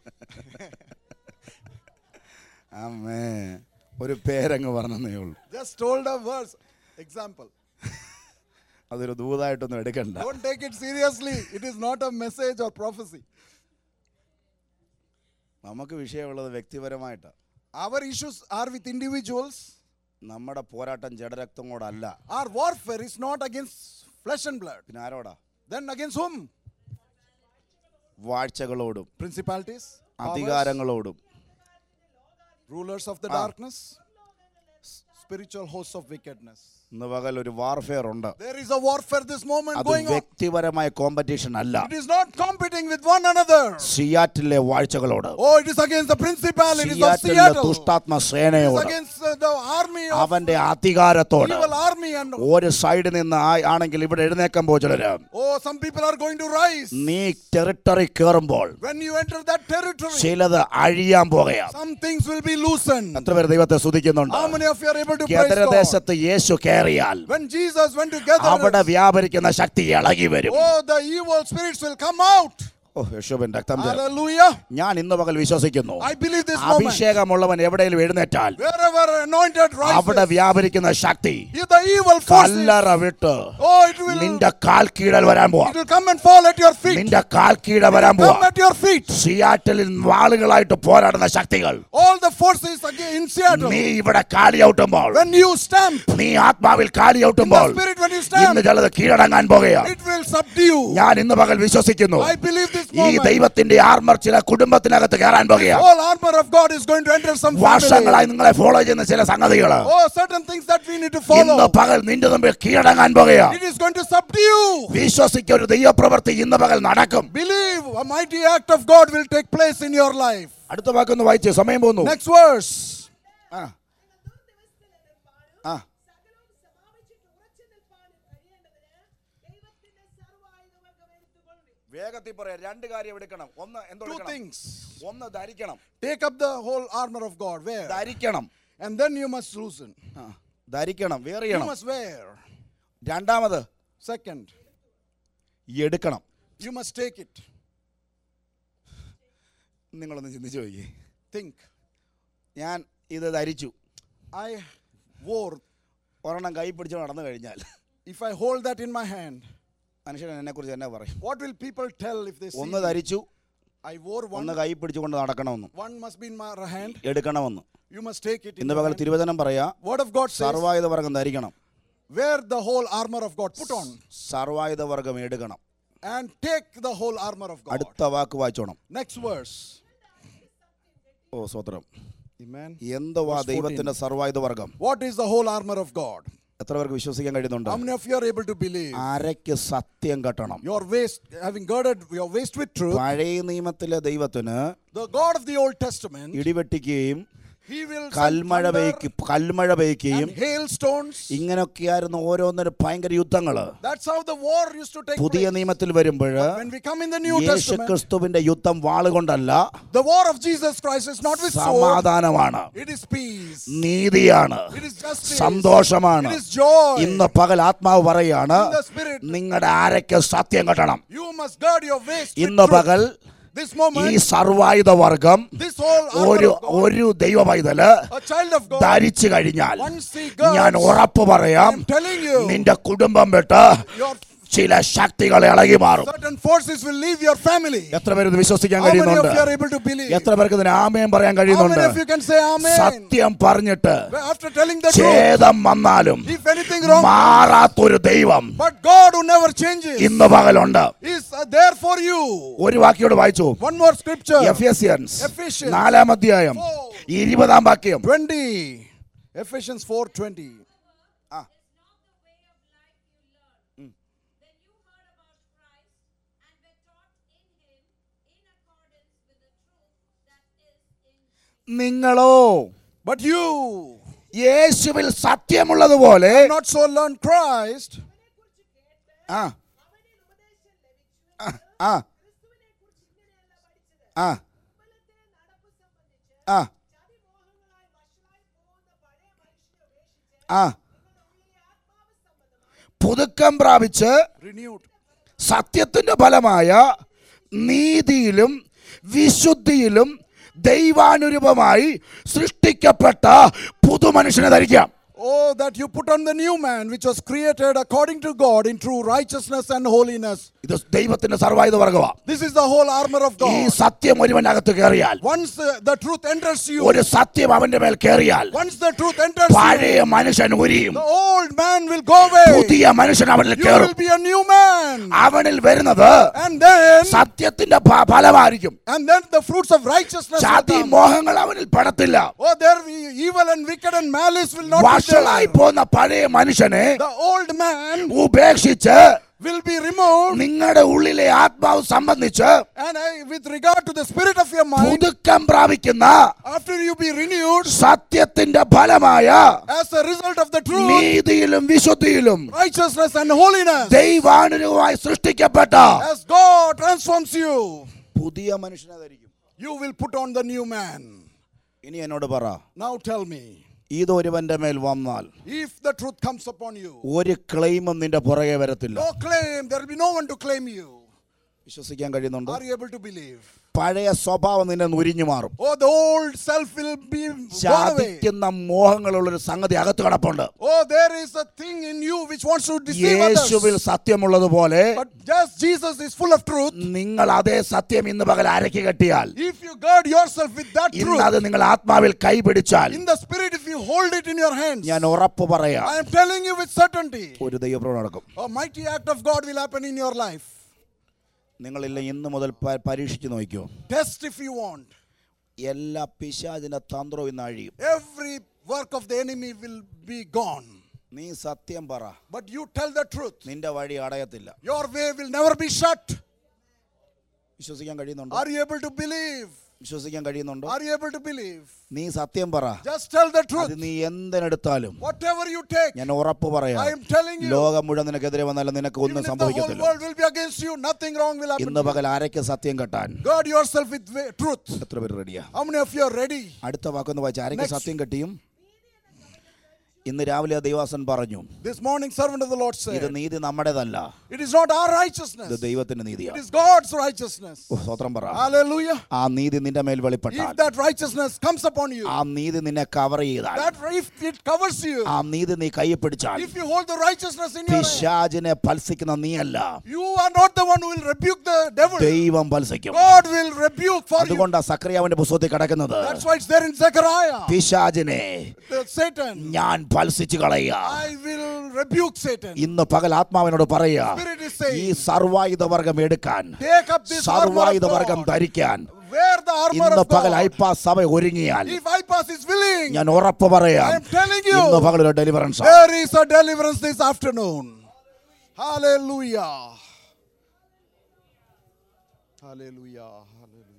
അമ്മേ ഒരു പേരങ്ങ് പറഞ്ഞതേ ഉള്ളൂ Just told a verse. Example. അതൊരു ദൂതായിട്ടൊന്നും എടുക്കണ്ട Don't take it seriously. It is not a message or prophecy. നമുക്ക് വിഷയമുള്ളത് വ്യക്തിപരമായിട്ട് Our issues are with individuals. നമ്മുടെ പോരാട്ടം ജഡരക്തം കൊണ്ടല്ല Our warfare is not against flesh and blood. പിന്നെ ആരോടാ Then against whom? വാഴ്ചകളോടും Principalities, powers, അധികാരങ്ങളോടും rulers of the darkness, spiritual hosts of wickedness. ഇന്ന് പകൽ ഒരു വാർഫെയർ ഉണ്ട് There is a warfare this moment അത് going on. വ്യക്തിപരമായ കോമ്പറ്റീഷൻ അല്ല It is not competing with one another. സിയാറ്റിലെ വാഴ്ചകളോട് Oh, it is against the principalities of സിയാറ്റിലെ Seattle. It ദുഷ്ടാത്മ is സേനയോട് against uh, the army of അവന്റെ അധികാരത്തോട് evil army and ഒരു സൈഡിൽ നിന്ന് ആ- ആണെങ്കിൽ ഇവിടെ എഴുന്നേക്കാൻ പോചലര് oh, some people are going to rise. നീ ടെറിട്ടറി കയറുമ്പോൾ When you enter that territory, ചിലത് അഴിയാൻ പോകുകയാണ് some things will be loosened. എത്ര പേര് ദൈവത്തെ സ്തുതിക്കുന്നുണ്ട് How many of you are able to praise God? ഗദരദേശത്ത് യേശു കയറിയാൽ When Jesus went together, അവിടെ വ്യാപരിക്കുന്ന ശക്തി ഇളകി വരും oh, the evil spirits will come out. ഓ യേശുവിൻ രക്തം ചേർന്ന്. Hallelujah. ഞാൻ ഇന്ന് പകൽ വിശ്വസിക്കുന്നു I believe this moment. അഭിഷേകമുള്ളവൻ എവിടെയും എഴുന്നേറ്റാൽ Wherever anointed അവിടെ rises, വ്യാപരിക്കുന്ന ശക്തി if the evil forces, കല്ലറ വിട്ട് oh, it will, നിന്റെ കാൽ കീഴൽ വരാൻ പോവാ it will come and fall at your feet. നിന്റെ കാൽ കീഴ വരാൻ Come പോവാ at your feet. സിയാറ്റലിൽ വാളുകളായിട്ട് പോരാടുന്ന ശക്തികൾ All the forces again in Seattle. നീ ഇവിടെ കാലിയൗട്ടുമ്പോൾ When you stamp, നീ ആത്മാവിൽ in the കാലിയൗട്ടുമ്പോൾ spirit, when you ഇന്ന് stamp, ചിലത് കീഴടങ്ങാൻ പോകുകയാണ് it will subdue. ഞാൻ ഇന്ന് പകൽ വിശ്വസിക്കുന്നു I believe this ഈ moment. ദൈവത്തിന്റെ ആർമർ ചില കുടുംബത്തിനകത്ത് കയറാൻ പോകുകയാണ് All armor of God is going to enter some family. വർഷങ്ങളായി നിങ്ങളെ ഫോളോ ചെയ്യുന്ന ചില സംഗതികൾ Oh, certain things that we need to ഇന്ന് follow. പകൽ നിന്റെ മുമ്പിൽ കീഴടങ്ങാൻ പോകുകയാണ് It is going to subdue. വിശ്വസിക്ക ഒരു ദൈവപ്രവൃത്തി ഇന്ന് പകൽ നടക്കും Believe a mighty act of God will take place in your life. അടുത്ത വാക്കൊന്ന് വായിച്ച് സമയം പോന്നു Next verse. ആ ആ സകലവും സമാപിച്ചിട്ട് ഉറച്ചു നിൽപ്പാനും കഴിയേണ്ടതിന് ദൈവത്തിന്റെ സർവായുധവർഗം എടുത്തുകൊള്ളി വേഗത്തിൽ പറയാം രണ്ട് കാര്യം എടുക്കണം ഒന്ന് Two എന്തോ things. ഒന്ന് ധരിക്കണം Take up the whole armor of God. Wear. ധരിക്കണം And then you must loosen. ആ, ധരിക്കണം You വേറിയണം must wear. രണ്ടാമത് Second, എടുക്കണം you must take it. നിങ്ങളൊന്ന് ചിന്തിച്ചു നോക്കി Think. ഞാൻ ഇത് ധരിച്ചു I wore, ഒരെണ്ണം കൈ പിടിച്ച് നടന്നു കഴിഞ്ഞാൽ if I hold that in my hand, മനുഷ്യൻ എന്നെ കുറിച്ച് എന്നാ പറയും what will people tell if they see ഒന്ന് me? ധരിച്ചു I wore one. ഒന്ന് കൈ പിടിച്ചുകൊണ്ട് നടക്കണമെന്നും One must be in my hand. എടുക്കണമെന്ന് You must take it in ഇന്ന് your പകൽ hand. തിരുവചനം പറയാ Word of God says, സർവായുധ വർഗം ധരിക്കണം wear the whole armor of God. Put on. സർവായുധ വർഗം എടുക്കണം And take the whole armor of God. അടുത്ത വാക്ക് വായിച്ചോണം Next verse. ഓ സ്വത്രം Amen. എന്തുവാ Verse 14. ദൈവത്തിന്റെ സർവായുധ വർഗം What is the whole armor of God? എത്ര പേർക്ക് വിശ്വസിക്കാൻ കഴിയുന്നുണ്ട് How many of you are able to believe? അരയ്ക്ക് സത്യം കെട്ടണം Your waist, having girded your waist with truth, പഴയ നിയമത്തിലെ ദൈവത്തിന് the God of the Old Testament, ഇടിവെട്ടിക്കുകയും He will send കൽമഴ thunder പെയ്ക്ക് കൽമഴ പെയ്ക്കുകയും and hailstones. ഇങ്ങനെയൊക്കെയായിരുന്നു ഓരോന്നിനും ഭയങ്കര യുദ്ധങ്ങള് That's how the war used to take പുതിയ place. നിയമത്തിൽ വരുമ്പോൾ But when we come in the New Yeshu Testament, ക്രിസ്തുവിന്റെ യുദ്ധം വാളുകൊണ്ടല്ല the war of Jesus Christ is not with sword, സമാധാനമാണ് it is peace, നീതിയാണ് it is justice, സന്തോഷമാണ് it is joy. ഇന്ന് പകൽ ആത്മാവ് പറയാണ് In the spirit, നിങ്ങളുടെ ആരയ്ക്ക് സത്യം കെട്ടണം you must guard your waist with ഇന്ന് truth. പകൽ This ഈ moment, സർവായുധ വർഗം this whole armor ഒരു of God, ഒരു ദൈവ പൈതല് a child of God, ധരിച്ചു കഴിഞ്ഞാൽ once he girds, ഞാൻ ഉറപ്പ് പറയാം I'm telling you, നിന്റെ കുടുംബം വിട്ട് your ചില ശക്തികൾ ഇളകി മാറും Certain forces will leave your family. എത്ര പേര് ഇത് വിശ്വസിക്കാൻ How many of കഴിയുന്നുണ്ട് you are able to believe? എത്ര പേർക്ക് ഇതിന് ആമയം പറയാൻ How many കഴിയുന്നുണ്ട് of you can say Amen? സത്യം പറഞ്ഞിട്ട് After telling the truth, ഛേദം വന്നാലും if anything wrong, മാറാത്തൊരു ദൈവം but God who never changes ഇന്ന് പകലുണ്ട് is uh, there for you. ഒരു വാക്യോട് വായിച്ചു One more scripture. Ephesians Ephesians നാലാം അധ്യായം four. ഇരുപതാം വാക്യം 20. Ephesians 4:20. ആ Then you heard about Christ and were taught in him in accordance with the truth that is in Jesus. നിങ്ങളോ But you യേശുവിൽ സത്യമുള്ളതുപോലെ not so learned Christ, ആ ആ, ആ ആ ആ ആ പുതുക്കം പ്രാപിച്ച് renewed. സത്യത്തിന്റെ ഫലമായ നീതിയിലും വിശുദ്ധിയിലും ദൈവാനുരൂപമായി സൃഷ്ടിക്കപ്പെട്ട പുതുമനുഷ്യനെ ധരിക്കാം Oh, that you put on the new man, which was created according to God in true righteousness and holiness. ഇത് ദൈവത്തിന്റെ സർവായുധ വർഗമാ This is the whole armor of ഈ God. സത്യം ഒരുവനകത്ത് കയറിയാൽ Once uh, the truth enters you, ഒരു സത്യം അവന്റെ മേൽ കയറിയാൽ once the truth enters you, പഴയ മനുഷ്യൻ ഉരിയും the old man will go away. പുതിയ മനുഷ്യൻ അവനിൽ You കയറും will be a new man. അവനിൽ വരുന്നത് And then, സത്യത്തിന്റെ ഫ- ഫലമായിരിക്കും and then the fruits of righteousness will ജാതി come. മോഹങ്ങൾ അവനിൽ പെടത്തില്ല Oh, there we, evil and wicked and malice will not be വഷളായി there. പോകുന്ന പഴയ മനുഷ്യനെ The old man ഉപേക്ഷിച്ച് will be removed. നിങ്ങളുടെ ഉള്ളിലെ ആത്മാവ് സംബന്ധിച്ച് And I, with regard to the spirit of your mind, പുതുക്കം പ്രാപിക്കുന്ന after you be renewed, സത്യത്തിന്റെ ഫലമായ as a result of the truth, നീതിയിലും വിശുദ്ധിയിലും righteousness and holiness, ദൈവാനുരൂപമായി സൃഷ്ടിക്കപ്പെട്ട as God transforms you, പുതിയ മനുഷ്യനെ ധരിക്കും you will put on the new man. ഇനി എന്നോട് പറ Now tell me, ഇതൊരുവന്റെ മേൽ വന്നാൽ if the truth comes upon you, ഒരു ക്ലെയിമും നിന്റെ പുറകെ വരത്തില്ല no claim, there will be no one to claim you. വിശ്വസിക്കാൻ കഴിയുന്നുണ്ടോ Are you able to believe? പഴയ സ്വഭാവം നിന്നെ നുരിഞ്ഞു മാറും Oh, the old self will be gone away. ചാദിക്കുന്ന മോഹങ്ങളുള്ളൊരു സംഗതി അകത്ത് കിടപ്പുണ്ട് Oh, there is a thing in you which wants to deceive യേശുവിൽ others. സത്യമുള്ളതുപോലെ But just Jesus is full of truth. നിങ്ങൾ അതേ സത്യം ഇന്ന് പകൽ അരക്കി കെട്ടിയാൽ If you guard yourself with that ഇന്ന് truth, അത് നിങ്ങൾ ആത്മാവിൽ കൈപിടിച്ചാൽ in the spirit, if you hold it in your hands, ഞാൻ ഉറപ്പ് പറയാം I am telling you with certainty, ഒരു ദൈവപ്രവം നടക്കും a mighty act of God will happen in your life. നിങ്ങളില്ല ഇന്ന് മുതൽ പ- പരീക്ഷിച്ച് നോക്കിയോ Test if you want. എല്ലാ പിശാചിന്റെ തന്ത്രവും ഇന്ന് അഴിയും Every work of the enemy will be gone. നീ സത്യം പറ But you tell the truth. നിന്റെ വഴി അടയത്തില്ല Your way will never be shut. വിശ്വസിക്കാൻ കഴിയുന്നുണ്ടോ Are you able to believe? വിശ്വസിക്കാൻ കഴിയുന്നുണ്ടോ Are you able to believe? നീ സത്യം പറ Just tell the അത് truth. നീ എന്തിനെടുത്താലും Whatever you take, ഞാൻ ഉറപ്പ് പറയാം I am telling you, ലോകം മുഴുവൻ നിനക്കെതിരെ വന്നാലും നിനക്ക് even ഒന്നും if the whole സംഭവിക്കത്തില്ല world will be against you, nothing wrong will happen. ഇന്ന് to you. പകൽ ആരയ്ക്ക് സത്യം കെട്ടാൻ Guard yourself with wa- truth. എത്ര പേര് റെഡിയാ How many of you are ready? അടുത്ത വാക്കൊന്ന് വായിച്ച ആരയ്ക്ക് Next. സത്യം കെട്ടിയും ഇന്ന് രാവിലെ ആ ദൈവാസൻ പറഞ്ഞു This morning, servant of the Lord ഇത് said, നീതി നമ്മുടേതല്ല It is not our ഇത് righteousness, ദൈവത്തിന്റെ it നീതിയാണ് is God's righteousness. ഓ, സ്തോത്രം പറ Hallelujah. ആ നീതി നിന്റെ മേൽ വെളിപ്പെട്ടാൽ If that righteousness comes upon you, ആ നീതി നിന്നെ കവർ ചെയ്താൽ that if it covers you, ആ നീതി നീ കൈ പിടിച്ചാൽ if you hold the righteousness in your hand, പിശാചിനെ പത്സിക്കുന്ന നീയല്ല you are not the one who will rebuke the devil. ദൈവം പത്സിക്കും God will rebuke for you. അതുകൊണ്ടാ സക്രിയാവിന്റെ പുസ്തകത്തിൽ കിടക്കുന്നത് That's why it's there in Zechariah. പിശാചിനെ The Satan, ഞാൻ പത്സിച്ചു കളയുക I will rebuke Satan. ഇന്ന് പകൽ ആത്മാവിനോട് പറയുക Spirit is ഈ saying, സർവായുധ വർഗം എടുക്കാൻ take up this armor സർവായുധ of വർഗം God. ധരിക്കാൻ Wear the armor ഇന്ന് of പകൽ God. ഐപ്പാ സഭ ഒരുങ്ങിയാൽ If IPAS is willing, ഞാൻ ഉറപ്പ് പറയാം I am telling you, ഇന്ന് പകൽ ഒരു deliverance there is a deliverance this afternoon. Hallelujah. Hallelujah. Hallelujah.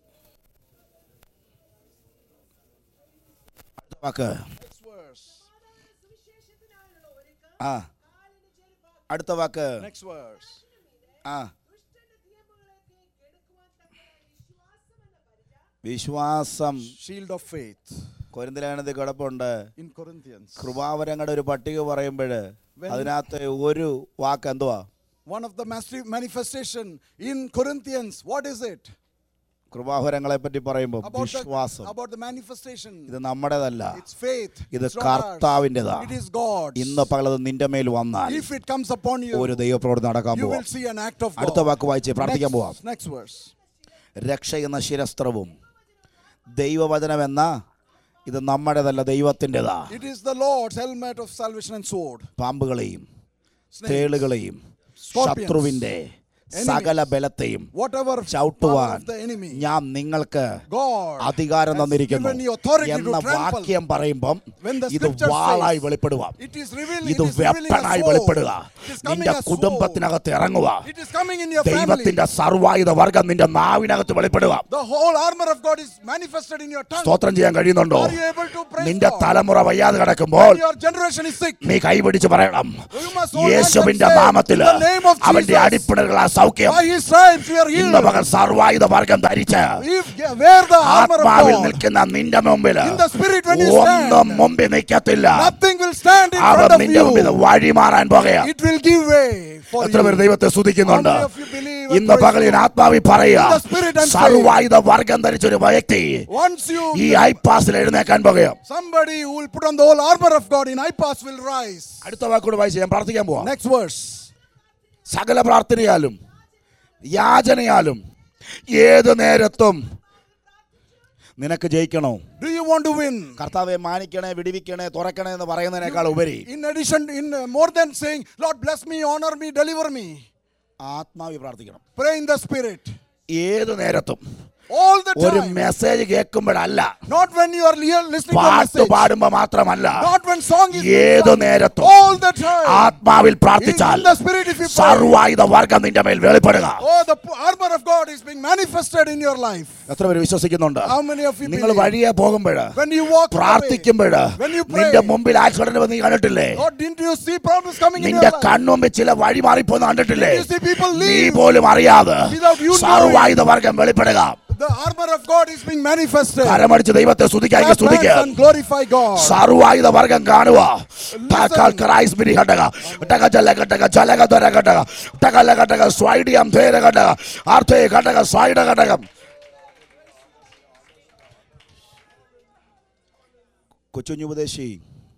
വാക്ക് Next verse. സുവിശേഷത്തിനായുള്ള ഒരുക്കം ആ കാലിന് ചെരുപ്പാക്കി അടുത്ത വാക്ക് Next verse. ആ ദുഷ്ടന്റെ നിയമങ്ങളെയൊക്കെ കെടുക്കുവാൻ തക്കതായ വിശ്വാസം എന്ന പരിച വിശ്വാസം Shield of faith. കൊരിന്തിലാനത് കിടപ്പുണ്ട് In Corinthians. കൃപാവരങ്ങളുടെ ഒരു പട്ടിക പറയുമ്പോൾ അതിനകത്ത് ഒരു വാക്ക് എന്തുവാ One of the massive manifestation in Corinthians. What is it? കൃപാവരങ്ങളെ പറ്റി പറയുമ്പോൾ About വിശ്വാസം the, about the manifestation. ഇത് നമ്മുടേതല്ല It's faith. ഇത് It's not ours. കർത്താവിൻ്റെതാ It is God's. ഇന്ന് പകലത് നിന്റെ മേൽ വന്നാൽ If it comes upon you, ഒരു ദൈവപ്രവൃത്തി നടക്കാൻ you പോവാം will see an act of അടുത്ത God. വാക്ക് വായിച്ച് പ്രാർത്ഥിക്കാൻ പോവാം Next, next verse. രക്ഷ എന്ന ശിരസ്ത്രവും ദൈവവചനം എന്ന ഇത് നമ്മുടേതല്ല ദൈവത്തിൻ്റെതാ It is the Lord's helmet of salvation and sword. പാമ്പുകളെയും Snakes. തേളുകളെയും Scorpions. ശത്രുവിന്റെ സകല ബലത്തെയും Whatever power ചവിട്ടുവാൻ of the enemy. ഞാൻ നിങ്ങൾക്ക് God അധികാരം has തന്നിരിക്കുന്നു given you authority to എന്ന trample. വാക്യം പറയുമ്പം When the ഇത് scripture വാളായി says, വെളിപ്പെടുക It is revealed, ഇത് it is revealing a വെപ്പനായി sword. വെളിപ്പെടുക It is coming നിന്റെ as sword. കുടുംബത്തിനകത്ത് ഇറങ്ങുക It is coming in your family. ദൈവത്തിന്റെ സർവായുധ വർഗം നിന്റെ നാവിനകത്ത് വെളിപ്പെടുക The whole armor of God is manifested in your tongue. സ്തോത്രം ചെയ്യാൻ കഴിയുന്നുണ്ടോ Are you able to praise നിന്റെ God? തലമുറ വയ്യാതെ കിടക്കുമ്പോൾ When your generation is sick, നീ കൈപിടിച്ച് പറയണം You must hold യേശുവിന്റെ hands and say, നാമത്തില് "In the name of അവന്റെ Jesus." അടിപ്പിണറുകളാ സൗഖ്യം by His stripes we are ഇന്ന് healed. പകൽ സർവായുധ വർഗം ധരിച്ച് If wear the armor of ആത്മാവിൽ God, നിൽക്കുന്ന നിന്റെ മുമ്പിൽ In the spirit when you ഒന്നും stand, മുമ്പിൽ നിൽക്കത്തില്ല nothing will stand in അവൻ front of നിന്റെ മുമ്പിൽ you. വഴി മാറാൻ പോകുക It will give way for എത്ര പേർ you. ദൈവത്തെ സ്തുതിക്കുന്നുണ്ട് How many of you believe and ഇന്ന് praise പകൽ ഞാൻ God? ആത്മാവിൽ പറയുക In the spirit and സർവായുധ വർഗം ധരിച്ച ഒരു വ്യക്തി Once you, ഈ ഐപാസിൽ എഴുന്നേക്കാൻ പോകുക somebody who will put on the whole armor of God in IPAS will rise. അടുത്ത വാക്കൂടെ വായിച്ച് ഞാൻ പ്രാർത്ഥിക്കാൻ പോവാം Next verse. സകല പ്രാർത്ഥനയാലും യാചനയാലും ഏത് നേരത്തും നിനക്ക് ജയിക്കണോ Do you want to win? കർത്താവെ മാനിക്കണേ വിടിവിക്കണേ തുറക്കണേ എന്ന് പറയുന്നതിനേക്കാൾ ഉപരി In addition, in uh, more than saying, Lord bless me, honor me, deliver me, ആത്മാവി പ്രാർത്ഥിക്കണം pray in the spirit. ഏത് നേരത്തും All the ഒരു time. മെസ്സേജ് കേൾക്കുമ്പോഴല്ല Not when you are li- listening to a പാട്ട് message. പാടുമ്പോ മാത്രമല്ല Not when song is ഏത് sung. നേരത്തും All the time. ആത്മാവിൽ പ്രാർത്ഥിച്ചാൽ In the spirit if you pray. സർവായുധ വർഗം നിന്റെ മേൽ വെളിപ്പെടുക Oh, the p- armor of God is being manifested in your life. എത്ര പേര് വിശ്വസിക്കുന്നുണ്ട് How many of you നിങ്ങൾ believe? വഴിയെ പോകുമ്പോൾ When you walk പ്രാർത്ഥിക്കുമ്പോൾ When you pray. നിന്റെ മുമ്പിൽ ആക്സിഡന്റ് നീ കണ്ടിട്ടില്ലേ away, or didn't you see problems coming in നിന്റെ your life? കൺമുമ്പിൽ ചില വഴി മാറിപ്പോന്ന് കണ്ടിട്ടില്ലേ Did you see people നീ leave പോലും അറിയാതെ without you knowing? സർവായുധ വർഗം വെളിപ്പെടുക The armor of God is being manifested. കരമടിച്ച് ദൈവത്തെ സ്തുതിക്കാൻ Clap hands സ്തുതിക്കുക and glorify God. സർവായുധ വർഗം കാണുക താക്കാൽ ക്രൈസ് ബിരി ഘടക ടക ജല ഘടക ജലക ദ്വര ഘടക ടകല ഘടക സ്വൈഡിയം ധേര ഘടക ആർത്ഥേ ഘടക സ്വൈഡ ഘടകം കൊച്ചുഞ്ഞുപദേശി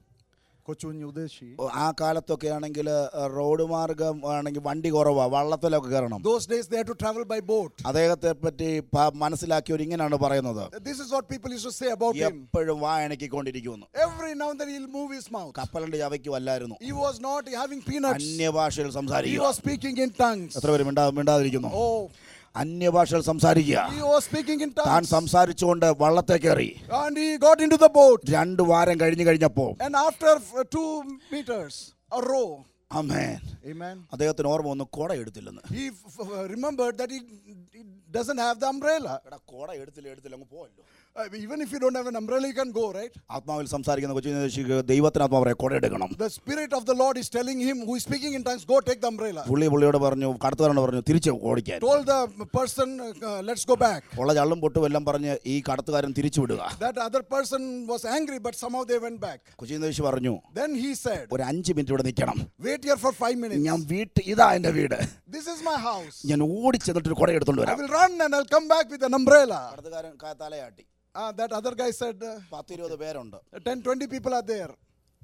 ആ കാലത്തൊക്കെ ആണെങ്കിൽ റോഡ് മാർഗം ആണെങ്കിൽ വണ്ടി കുറവാ വള്ളത്തിലൊക്കെ കയറണം Those days they had to travel by boat. അദ്ദേഹത്തെ പറ്റി പ- മനസ്സിലാക്കിയവർ ഇങ്ങനെയാണ് പറയുന്നത് This is what people used to say about him. എപ്പോഴും വാ എണക്കിക്കൊണ്ടിരിക്കുമെന്ന് Every now and then he'll move his mouth. കപ്പലിന്റെ ചവയ്ക്കുമല്ലായിരുന്നു He was not having peanuts. അന്യഭാഷയിൽ He സംസാരിക്കുക was speaking in tongues. എത്ര പേര് മിണ്ടാ മിണ്ടാതിരിക്കുന്നു Oh, അന്യഭാഷയിൽ സംസാരിക്കുക he was speaking in താൻ tongues. സംസാരിച്ചുകൊണ്ട് വള്ളത്തെ കയറി And he got into the boat. രണ്ടു വാരം കഴിഞ്ഞു കഴിഞ്ഞപ്പോ And after uh, two meters, a row, അമ്മേൻ amen, അദ്ദേഹത്തിന് ഓർമ്മ ഒന്നും കുട എടുത്തില്ലെന്ന് he f- f- remembered that he, he doesn't have the umbrella. എടാ കുട എടുത്തില്ല എടുത്തില്ല അങ്ങ് പോയല്ലോ Uh, even if you don't have an umbrella, you can go, right? ആത്മാവിൽ സംസാരിക്കുന്ന കൊച്ചു ദൈവത്തിന് ആത്മാവ് പറയാം കുട എടുക്കണം The Spirit of the Lord is telling him who is speaking in tongues, go take the umbrella. പുള്ളി പുള്ളിയോട് പറഞ്ഞു കടത്തുകാരനോട് പറഞ്ഞു തിരിച്ച് ഓടിക്കാൻ Told the person, uh, let's go back. ഉള്ള ചള്ളും പൊട്ടും എല്ലാം പറഞ്ഞ് ഈ കടത്തുകാരൻ തിരിച്ചു വിടുക That other person was angry, but somehow they went back. കൊച്ചിദേശി പറഞ്ഞു Then he said, ഒരു അഞ്ച് മിനിറ്റ് ഇവിടെ നിൽക്കണം wait here for five minutes. ഞാൻ വീട്ടിൽ ഇതാ എൻ്റെ വീട് This is my house. ഞാൻ ഓടിച്ചെന്നിട്ട് ഒരു കുട എടുത്തോണ്ട് I വരാം will run and I'll come back with an umbrella. കടത്തുകാരൻ ക- തലയാട്ടി Ah, that other guy said, uh, പത്തിരുപത് പേരുണ്ട് 10, 20 people are there.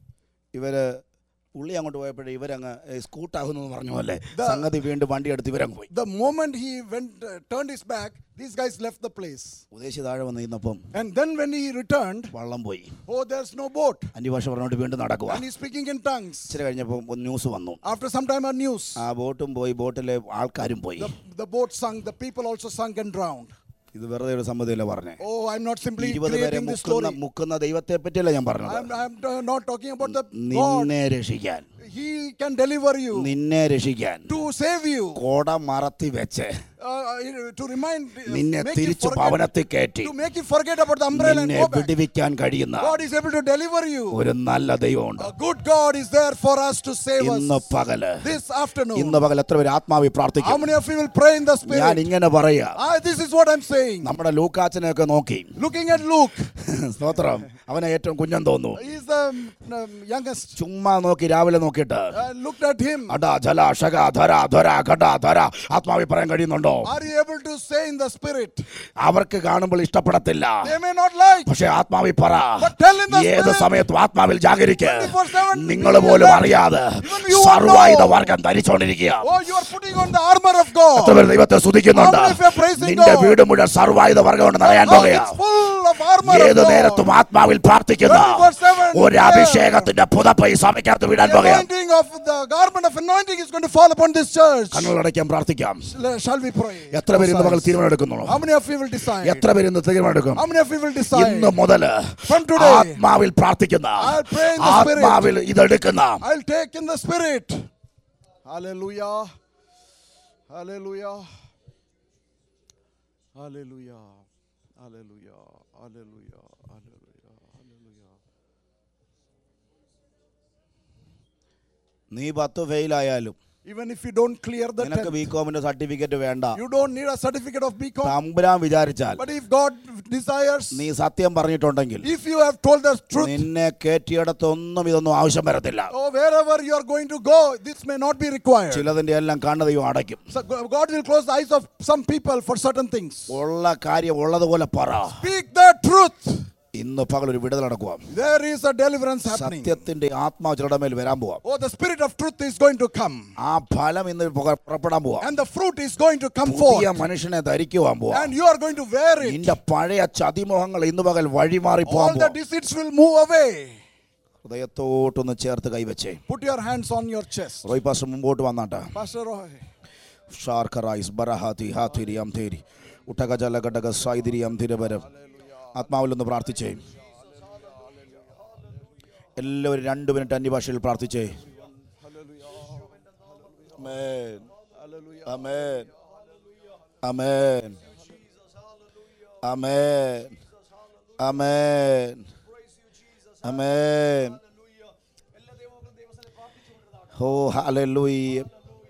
ഇവര് പുള്ളി അങ്ങോട്ട് പോയപ്പോഴേ ഇവരങ്ങ് സ്കൂട്ടാകുന്നു പറഞ്ഞ പോലെ The- സംഗതി വീണ്ടും വണ്ടി എടുത്ത് ഇവരങ്ങ് പോയി The moment he went, uh, turned his back, these guys left the place. ഉദ്ദേശി താഴെ വന്ന് ഇന്നപ്പം And then when he returned, വള്ളം പോയി oh, there's no boat. അന്യഭാഷ പറഞ്ഞോട്ട് വീണ്ടും നടക്കുക And he's speaking in tongues. ഇച്ചിരി കഴിഞ്ഞപ്പോൾ ഒരു ന്യൂസ് വന്നു After some time, a news. ആ ബോട്ടും പോയി ബോട്ടിലെ ആൾക്കാരും പോയി The, the boat sunk, the people also sunk and drowned. ഇത് വെറുതെ ഒരു സമ്മതിയല്ല പറഞ്ഞേ Oh, I'm not simply ഇരുപത് പേരെ creating this മുക്കുന്ന story. മുക്കുന്ന ദൈവത്തെ പറ്റിയല്ല ഞാൻ പറഞ്ഞത് I'm, I'm uh, not talking about the God. നിന്നെ രക്ഷിക്കാൻ He can deliver you, നിന്നെ രക്ഷിക്കാൻ to save you, കോട മറത്തി വെച്ച് uh, uh, to remind, uh, നിന്നെ make you തിരിച്ചു forget, ഭവനത്തിൽ കയറ്റി to make you forget about the umbrella and നിന്നെ go back. വിടുവിക്കാൻ കഴിയുന്ന God is able to deliver you. ഒരു നല്ല ദൈവമുണ്ട് A good God is there for us to save ഇന്ന് us പകല് this afternoon. ഇന്ന് പകൽ എത്ര പേര് ആത്മാവി How പ്രാർത്ഥിക്കും many of you will pray in the ഞാൻ Spirit? ഇങ്ങനെ പറയാ Ah, this is what I'm saying. നമ്മുടെ ലൂക്കാച്ചനെയൊക്കെ നോക്കി Looking at Luke, സ്തോത്രം അവനെ ഏറ്റവും കുഞ്ഞൻ തോന്നുന്നു he's the um, youngest. ചുമ്മാ നോക്കി രാവിലെ നോക്കി നോക്കിയിട്ട് I looked at him. അട ജല ഷക ധര ധര ഘട ധര ആത്മാവിൽ പറയാൻ കഴിയുന്നുണ്ടോ Are you able to say in the spirit? അവർക്ക് കാണുമ്പോൾ ഇഷ്ടപ്പെടത്തില്ല They may not like. പക്ഷെ ആത്മാവിൽ പറ But tell in the ഏത് spirit. സമയത്തും ആത്മാവിൽ ജാഗരിക്ക് 24/7 നിങ്ങൾ be പോലും alert. അറിയാതെ Even you won't സർവായുധ know. വർഗം ധരിച്ചുകൊണ്ടിരിക്കുക Oh, you are putting on the armor of എത്ര God. പേര് ദൈവത്തെ സ്തുതിക്കുന്നുണ്ട് How many of you are praising നിന്റെ God? വീട് മുഴുവൻ സർവായുധ വർഗം കൊണ്ട് നിറയാൻ Oh, പോകുക it's full of armor ഏത് of നേരത്തും God. ആത്മാവിൽ പ്രാർത്ഥിക്കുന്ന 24/7 ഒരു അഭിഷേകത്തിന്റെ പുതപ്പ് ഈ സഭയ്ക്കകത്ത് വിടാൻ The പോകുക anointing of the garment of anointing is going to fall upon this church. കണ്ണുകളടയ്ക്കാൻ പ്രാർത്ഥിക്കാം Shall we pray? എത്ര പേര് ഇന്ന് പകൽ തീരുമാനമെടുക്കുന്നു How many of you will decide? എത്ര പേര് ഇന്ന് തീരുമാനമെടുക്കും How many of you will decide? ഇന്ന് മുതല് From today, ആത്മാവിൽ പ്രാർത്ഥിക്കുന്ന I'll pray in the spirit. ആത്മാവിൽ ഇതെടുക്കുന്ന I'll take in the spirit. Hallelujah. Hallelujah. Hallelujah. Hallelujah. Hallelujah. Hallelujah. Hallelujah. നീ പത്ത് ഫെയിൽ ആയാലും Even if you don't clear the നിനക്ക് 10th, ബി കോമിന്റെ സർട്ടിഫിക്കറ്റ് വേണ്ട you don't need a certificate of BCom. തമ്പുരാൻ വിചാരിച്ചാൽ But if God desires, നീ സത്യം പറഞ്ഞിട്ടുണ്ടെങ്കിൽ if you have told the truth, നിന്നെ കയറ്റിയിടത്തൊന്നും ഇതൊന്നും ആവശ്യം വരത്തില്ല oh, wherever you are going to go, this may not be required. ചിലതിന്റെ എല്ലാം കണ്ണതയും അടയ്ക്കും So God will close the eyes of some people for certain things. ഉള്ള കാര്യം ഉള്ളതുപോലെ പറ Speak the truth. ഇന്ന് പകൽ ഒരു വിടുതൽ നടക്കുക There is a deliverance happening. സത്യത്തിന്റെ ആത്മാവ് ചിലരുടെ മേൽ വരാൻ പോവാം Oh, the spirit of truth is going to come. ആ ഫലം ഇന്ന് പുക- പുറപ്പെടാൻ പോവാം And the fruit is going to come പുതിയ forth. മനുഷ്യനെ ധരിക്കുവാൻ പോവാം And you are going to wear it. നിന്റെ പഴയ ചതിമോഹങ്ങൾ ഇന്ന് പകൽ വഴിമാറി All പോവാൻ the പോവാം deceits will move away. ഹൃദയത്തോട്ടൊന്ന് ചേർത്ത് കൈവച്ചേ Put your hands on your chest. Roy pastor മുമ്പോട്ട് വന്നാട്ടെ Pastor Roy. ഷാർഖറായിസ് ബറഹാതി ഹാതിരി അംതേരി ഉട്ടക ജല ഘടക സായിതിരി അംതിരവരം ആത്മാവിലൊന്ന് പ്രാർത്ഥിച്ചേ എല്ലാവരും രണ്ട് മിനിറ്റ് അന്യഭാഷയിൽ പ്രാർത്ഥിച്ചേ Amen. Amen. Amen. Amen. Amen. Amen. ഓ ഹല്ലേലൂയ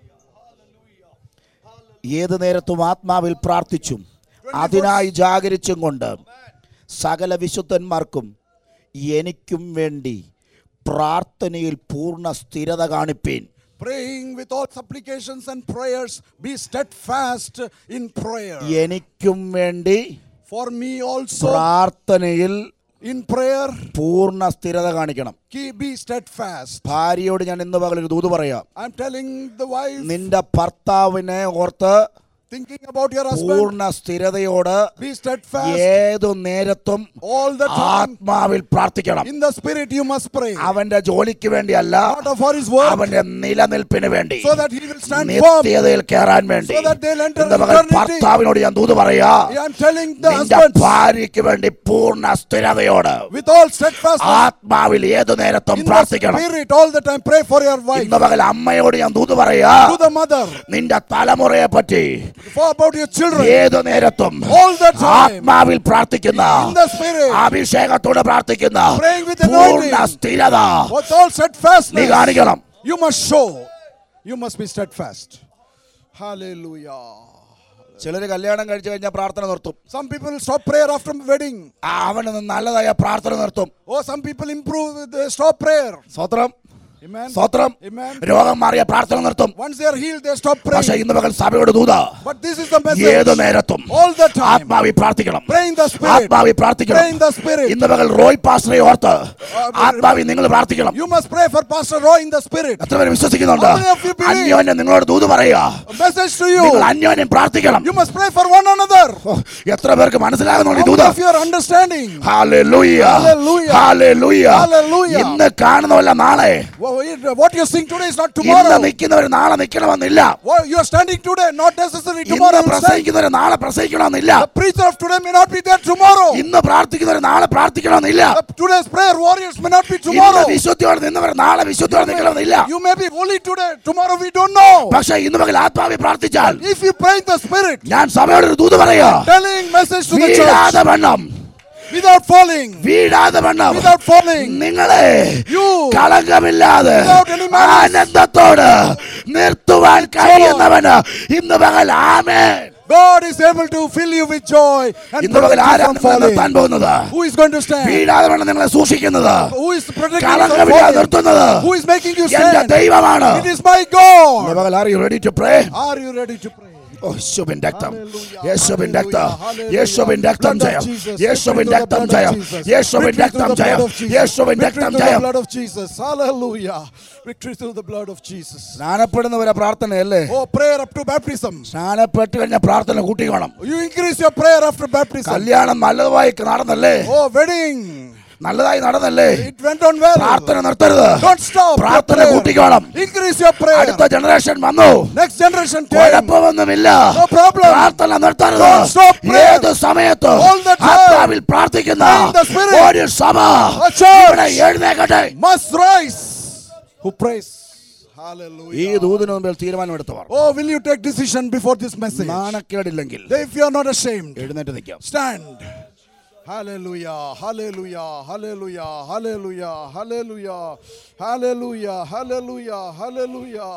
ഏത് നേരത്തും ആത്മാവിൽ പ്രാർത്ഥിച്ചും അതിനായി ജാഗരിച്ചും കൊണ്ട് സകല വിശുദ്ധന്മാർക്കും എനിക്കും വേണ്ടി പ്രാർത്ഥനയിൽ പൂർണ്ണ സ്ഥിരത കാണിപ്പീൻ Praying with all supplications and prayers. Be steadfast in prayer. എനിക്കും വേണ്ടി For me also, പ്രാർത്ഥനയിൽ in prayer, പൂർണ്ണ സ്ഥിരത കാണിക്കണം keep, be steadfast. ഭാര്യയോട് ഞാൻ ഇന്ന് പകൽ ഒരു ദൂത് പറയാം I'm telling the wife, നിന്റെ ഭർത്താവിനെ ഓർത്ത് thinking about your husband, പൂർണ്ണ സ്ഥിരതയോട് be steadfast. ഏതു നേരത്തും All the time. ആത്മാവിൽ പ്രാർത്ഥിക്കണം In the spirit, you must pray. അവന്റെ ജോലിക്ക് വേണ്ടിയല്ല Not for his work, അവന്റെ നിലനിൽപ്പിന് വേണ്ടി so that he will stand firm. നിത്യതയിൽ കയറാൻ വേണ്ടി So that they'll enter ഇന്ന് പകൽ eternity. ഭർത്താവിനോട് ഞാൻ ദൂത് പറയാ I'm telling the നിന്റെ husbands, ഭാര്യയ്ക്ക് വേണ്ടി പൂർണ്ണ സ്ഥിരതയോട് with all steadfastness, ആത്മാവിൽ ഏതു നേരത്തും in the പ്രാർത്ഥിക്കണം spirit, all the time, pray for your wife. ഇന്ന് പകൽ അമ്മയോട് ഞാൻ ദൂത് പറയാ To the mother, നിന്റെ തലമുറയെ പറ്റി for about your children, ഏതു നേരത്തും all the time, ആത്മാവിൽ പ്രാർത്ഥിക്കുന്ന in the spirit, അഭിഷേകത്തോട് പ്രാർത്ഥിക്കുന്ന Praying with പൂർണ്ണ anointing. സ്ഥിരത with all നീ steadfastness, കാണിക്കണം you must show. You must be steadfast. Hallelujah. ചിലര് കല്യാണം കഴിച്ചു കഴിഞ്ഞാൽ പ്രാർത്ഥന നിർത്തും Some people stop prayer after wedding. ആ, അവന് നല്ലതായ പ്രാർത്ഥന നിർത്തും Oh, some people improve, they stop prayer. സ്വത്രം Amen. സ്വത്രം Amen. രോഗം മാറിയ പ്രാർത്ഥന നിർത്തും Once they are healed, they stop പക്ഷെ praying. ഇന്ന് പകൽ സഭയോട് ദൂത But this is the ഏത് message. നേരത്തും All the time. ആത്മാവി പ്രാർത്ഥിക്കണം Pray in the spirit. ആത്മാവി പ്രാർത്ഥിക്കണം Pray in the spirit. ഇന്ന് പകൽ റോയ് പാസ്റ്ററെ ഓർത്ത് ആത്മാവി നിങ്ങൾ പ്രാർത്ഥിക്കണം You must pray for Pastor Roy in the spirit. എത്ര പേര് വിശ്വസിക്കുന്നുണ്ട് How many of you believe? അന്യോന്യം നിങ്ങളോട് ദൂത് പറയുക A message to നിങ്ങൾ you. അന്യോന്യം പ്രാർത്ഥിക്കണം You must pray for one another. ഓ, എത്ര പേർക്ക് മനസ്സിലാകുന്നുണ്ട് ഈ How ദൂത് many of you are understanding? Hallelujah Hallelujah. Hallelujah Hallelujah. ഇന്ന് കാണുന്നവല്ല നാളെ Wha- What you're seeing today is not ഇന്ന് tomorrow. നിൽക്കുന്നവർ നാളെ നിൽക്കണമെന്നില്ല What you're standing today, not necessarily ഇന്ന് tomorrow. you'll stand. പ്രസംഗിക്കുന്നവർ നാളെ പ്രസംഗിക്കണമെന്നില്ല The preacher of today may not be there tomorrow. ഇന്ന് പ്രാർത്ഥിക്കുന്നവർ നാളെ പ്രാർത്ഥിക്കണമെന്നില്ല The today's prayer warriors may not be ഇന്ന് tomorrow. വിശുദ്ധിയോടെ നിന്നവർ നാളെ വിശുദ്ധിയോടെ നിൽക്കണമെന്നില്ല You may be holy today, tomorrow we don't know. പക്ഷെ ഇന്ന് പകൽ ആത്മാവി പ്രാർത്ഥിച്ചാൽ If you pray in the spirit, ഞാൻ സഭയോട് ഒരു ദൂത് പറയാ telling message to the church വീഴാതെ വണ്ണം without falling, വീഴാതെ വണ്ണം without falling, നിങ്ങളെ you കളങ്കമില്ലാതെ Without any malice. ആനന്ദത്തോട് നിർത്തുവാൻ കഴിയുന്നവന് ഇന്ന് പകൽ ആമേൻ God is able to fill you with joy and ഇന്ന് പകൽ prevent you ആരാണ് from നിങ്ങളെ നിർത്താൻ falling. പോകുന്നത് Who is going to stand? വീഴാതെ വേണം നിങ്ങളെ സൂക്ഷിക്കുന്നത് Who is protecting you from കളങ്കമില്ലാതെ falling? നിർത്തുന്നത് Who is making you എന്റെ stand? ദൈവമാണ് It is my God. ഇന്ന് പകൽ are you ready to pray Are you ready to pray? ഓ യേശുവിൻ രക്തം Hallelujah, യേശുവിൻ രക്തം hallelujah, യേശുവിൻ രക്തം Blood of ജയം Jesus. യേശുവിൻ Victory through the രക്തം blood of ജയം Jesus. യേശുവിൻ Victory രക്തം through the ജയം blood of Jesus. യേശുവിൻ Victory രക്തം through the ജയം blood of Jesus. Hallelujah. Victory through the blood of Jesus. സ്നാനപ്പെടുന്നവരെ പ്രാർത്ഥനയല്ലേ Oh, prayer up to baptism. സ്നാനപ്പെട്ട് കഴിഞ്ഞ പ്രാർത്ഥന കൂട്ടിക്കോണം You increase your prayer after baptism. കല്യാണം നല്ലതായി നടന്നല്ലേ Oh, wedding. നല്ലതായി നടന്നല്ലേ It went on well. പ്രാർത്ഥന നിർത്തരുത് Don't stop. your പ്രാർത്ഥന prayer. കൂട്ടിക്കോണം Increase your prayer. അടുത്ത ജനറേഷൻ വന്നു Next generation came. കുഴപ്പമൊന്നുമില്ല No problem. പ്രാർത്ഥന നിർത്തരുത് Don't stop prayer. ഏത് സമയത്ത് All the time. ആത്മാവിൽ പ്രാർത്ഥിക്കുന്ന In the spirit. ഒരു സഭ A church. ഇവിടെ എഴുന്നേക്കട്ടെ Must rise. Who prays? Hallelujah. ഈ ദൂതിന് മുമ്പിൽ തീരുമാനമെടുത്തവർ Oh, will you take decision before this message? നാണക്കേടില്ലെങ്കിൽ If you are not ashamed, എഴുന്നേറ്റ് നിൽക്കാം stand. Hallelujah, hallelujah, hallelujah, hallelujah, hallelujah, hallelujah, hallelujah, hallelujah.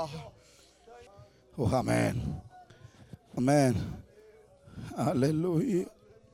ഓ amen amen hallelujah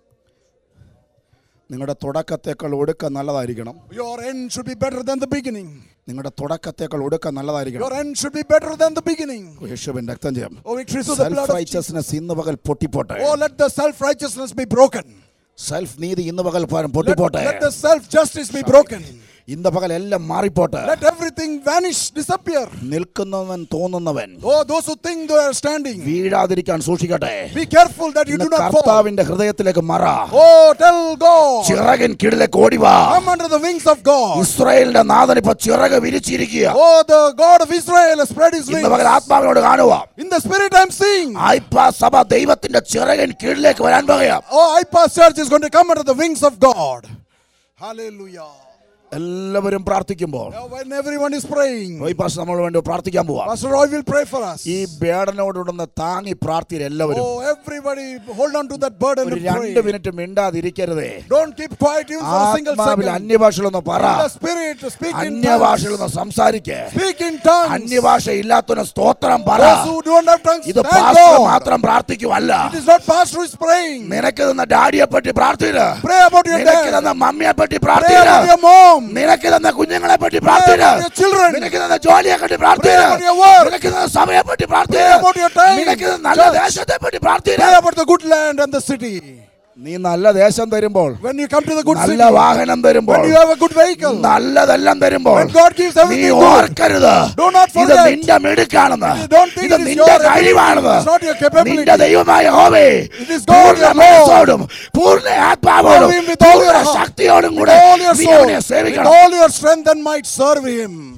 നിങ്ങളുടെ തുടക്കത്തേക്കാൾ ഒടുക്കം നല്ലതായിരിക്കണം Your end should be better than the beginning. നിങ്ങളുടെ തുടക്കത്തേക്കാൾ ഒടുക്കം Your നല്ലതായിരിക്കണം end should be better than the beginning. യേശുവിൻ രക്തം ചെയ്യാം Oh, victory through the blood self of Jesus. Righteousness ഇന്ന് പകൽ പൊട്ടിപ്പോട്ടെ Oh, let the self righteousness be broken. Self നീതി ഇന്ന് പകൽ പകരം Let, പൊട്ടിപ്പോട്ടെ let the self justice be broken. ഇന്ന് പകൽ എല്ലാം മാറിപ്പോട്ടെ Let everything vanish, disappear. നിൽക്കുന്നവൻ തോന്നുന്നവൻ Oh, those who think they are standing, വീഴാതിരിക്കാൻ സൂക്ഷിക്കട്ടെ be careful that you ഇന്ന് do not fall. കർത്താവിന്റെ ഹൃദയത്തിലേക്ക് മറ Oh, tell God, ചിറകൻ കീഴിലേക്ക് ഓടിവാ come under the wings of God. ഇസ്രായേലിന്റെ നാഥൻ ഇപ്പൊ ചിറക് വിരിച്ചിരിക്കുക Oh, the God of Israel has spread his ഇന്ന് പകൽ wings. ആത്മാവിനോട് കാണുക In the spirit, I'm seeing. ആയിപ്പ സഭ ദൈവത്തിന്റെ ചിറകൻ കീഴിലേക്ക് വരാൻ പറയാം Oh, IPAS Church is going to come under the wings of God. Hallelujah. എല്ലാവരും പ്രാർത്ഥിക്കുമ്പോൾ Now, when everyone is praying, റോയ്പാസ് നമ്മൾ വേണ്ടി പ്രാർത്ഥിക്കാൻ പോവാ Pastor Roy will pray for us. ഈ ബേടനോടുണ്ടെന്ന് താങ്ങി പ്രാർത്ഥിയിൽ എല്ലാവരും Oh, everybody hold on to that burden ഒരു and രണ്ട് pray. മിനിറ്റ് മിണ്ടാതിരിക്കരുതേ Don't keep quiet even for a single ആത്മാവിൽ second. അന്യഭാഷകളൊന്ന് പറ In the spirit, speak in tongues. അന്യഭാഷകളൊന്ന് സംസാരിക്കേ Speak in tongues. അന്യഭാഷ ഇല്ലാത്തവന് സ്തോത്രം പറ Those who don't have tongues, ഇത് thank പാസ്റ്റർ God. മാത്രം പ്രാർത്ഥിക്കുമല്ല It is not pastor who is praying. നിനക്ക് തന്ന ഡാഡിയെ പറ്റി പ്രാർത്ഥിര് Pray about your നിനക്ക് dad. തന്ന മമ്മിയെ പറ്റി Pray പ്രാർത്ഥിര് about your mom. നിനക്ക് തന്ന കുഞ്ഞുങ്ങളെ പറ്റി പ്രാർത്ഥിര് about your children. നിനക്ക് തന്ന ജോലിയെ പറ്റി പ്രാർത്ഥിര് about your work. നിനക്ക് തന്ന സമയെ പറ്റി പ്രാർത്ഥിര് Pray about your time. നിനക്ക് തന്ന നല്ല Church. ദേശത്തെ പറ്റി പ്രാർത്ഥിര് Pray about the good land and the city. നീ നല്ല ദേശം തരുമ്പോൾ When you come to the good city, നല്ല വാഹനം തരുമ്പോൾ when you have a good vehicle, നല്ലതെല്ലാം തരുമ്പോൾ when God gives നീ everything good, ഓർക്കരുത് Do not ഇത് forget. നിന്റെ മിടുക്കാണെന്ന് You don't think ഇത് it is നിന്റെ your ability. കഴിവാണെന്ന് It's not your capability. നിന്റെ ദൈവമായ ഹോവേ It is God പൂർണ്ണ your Lord. മനസ്സോടും പൂർണ്ണ ആത്മാവോടും Serve him with all your പൂർണ്ണ heart, ശക്തിയോടും with കൂടെ all your നീ soul, അവനെ with സേവിക്കണം all your strength and might serve Him.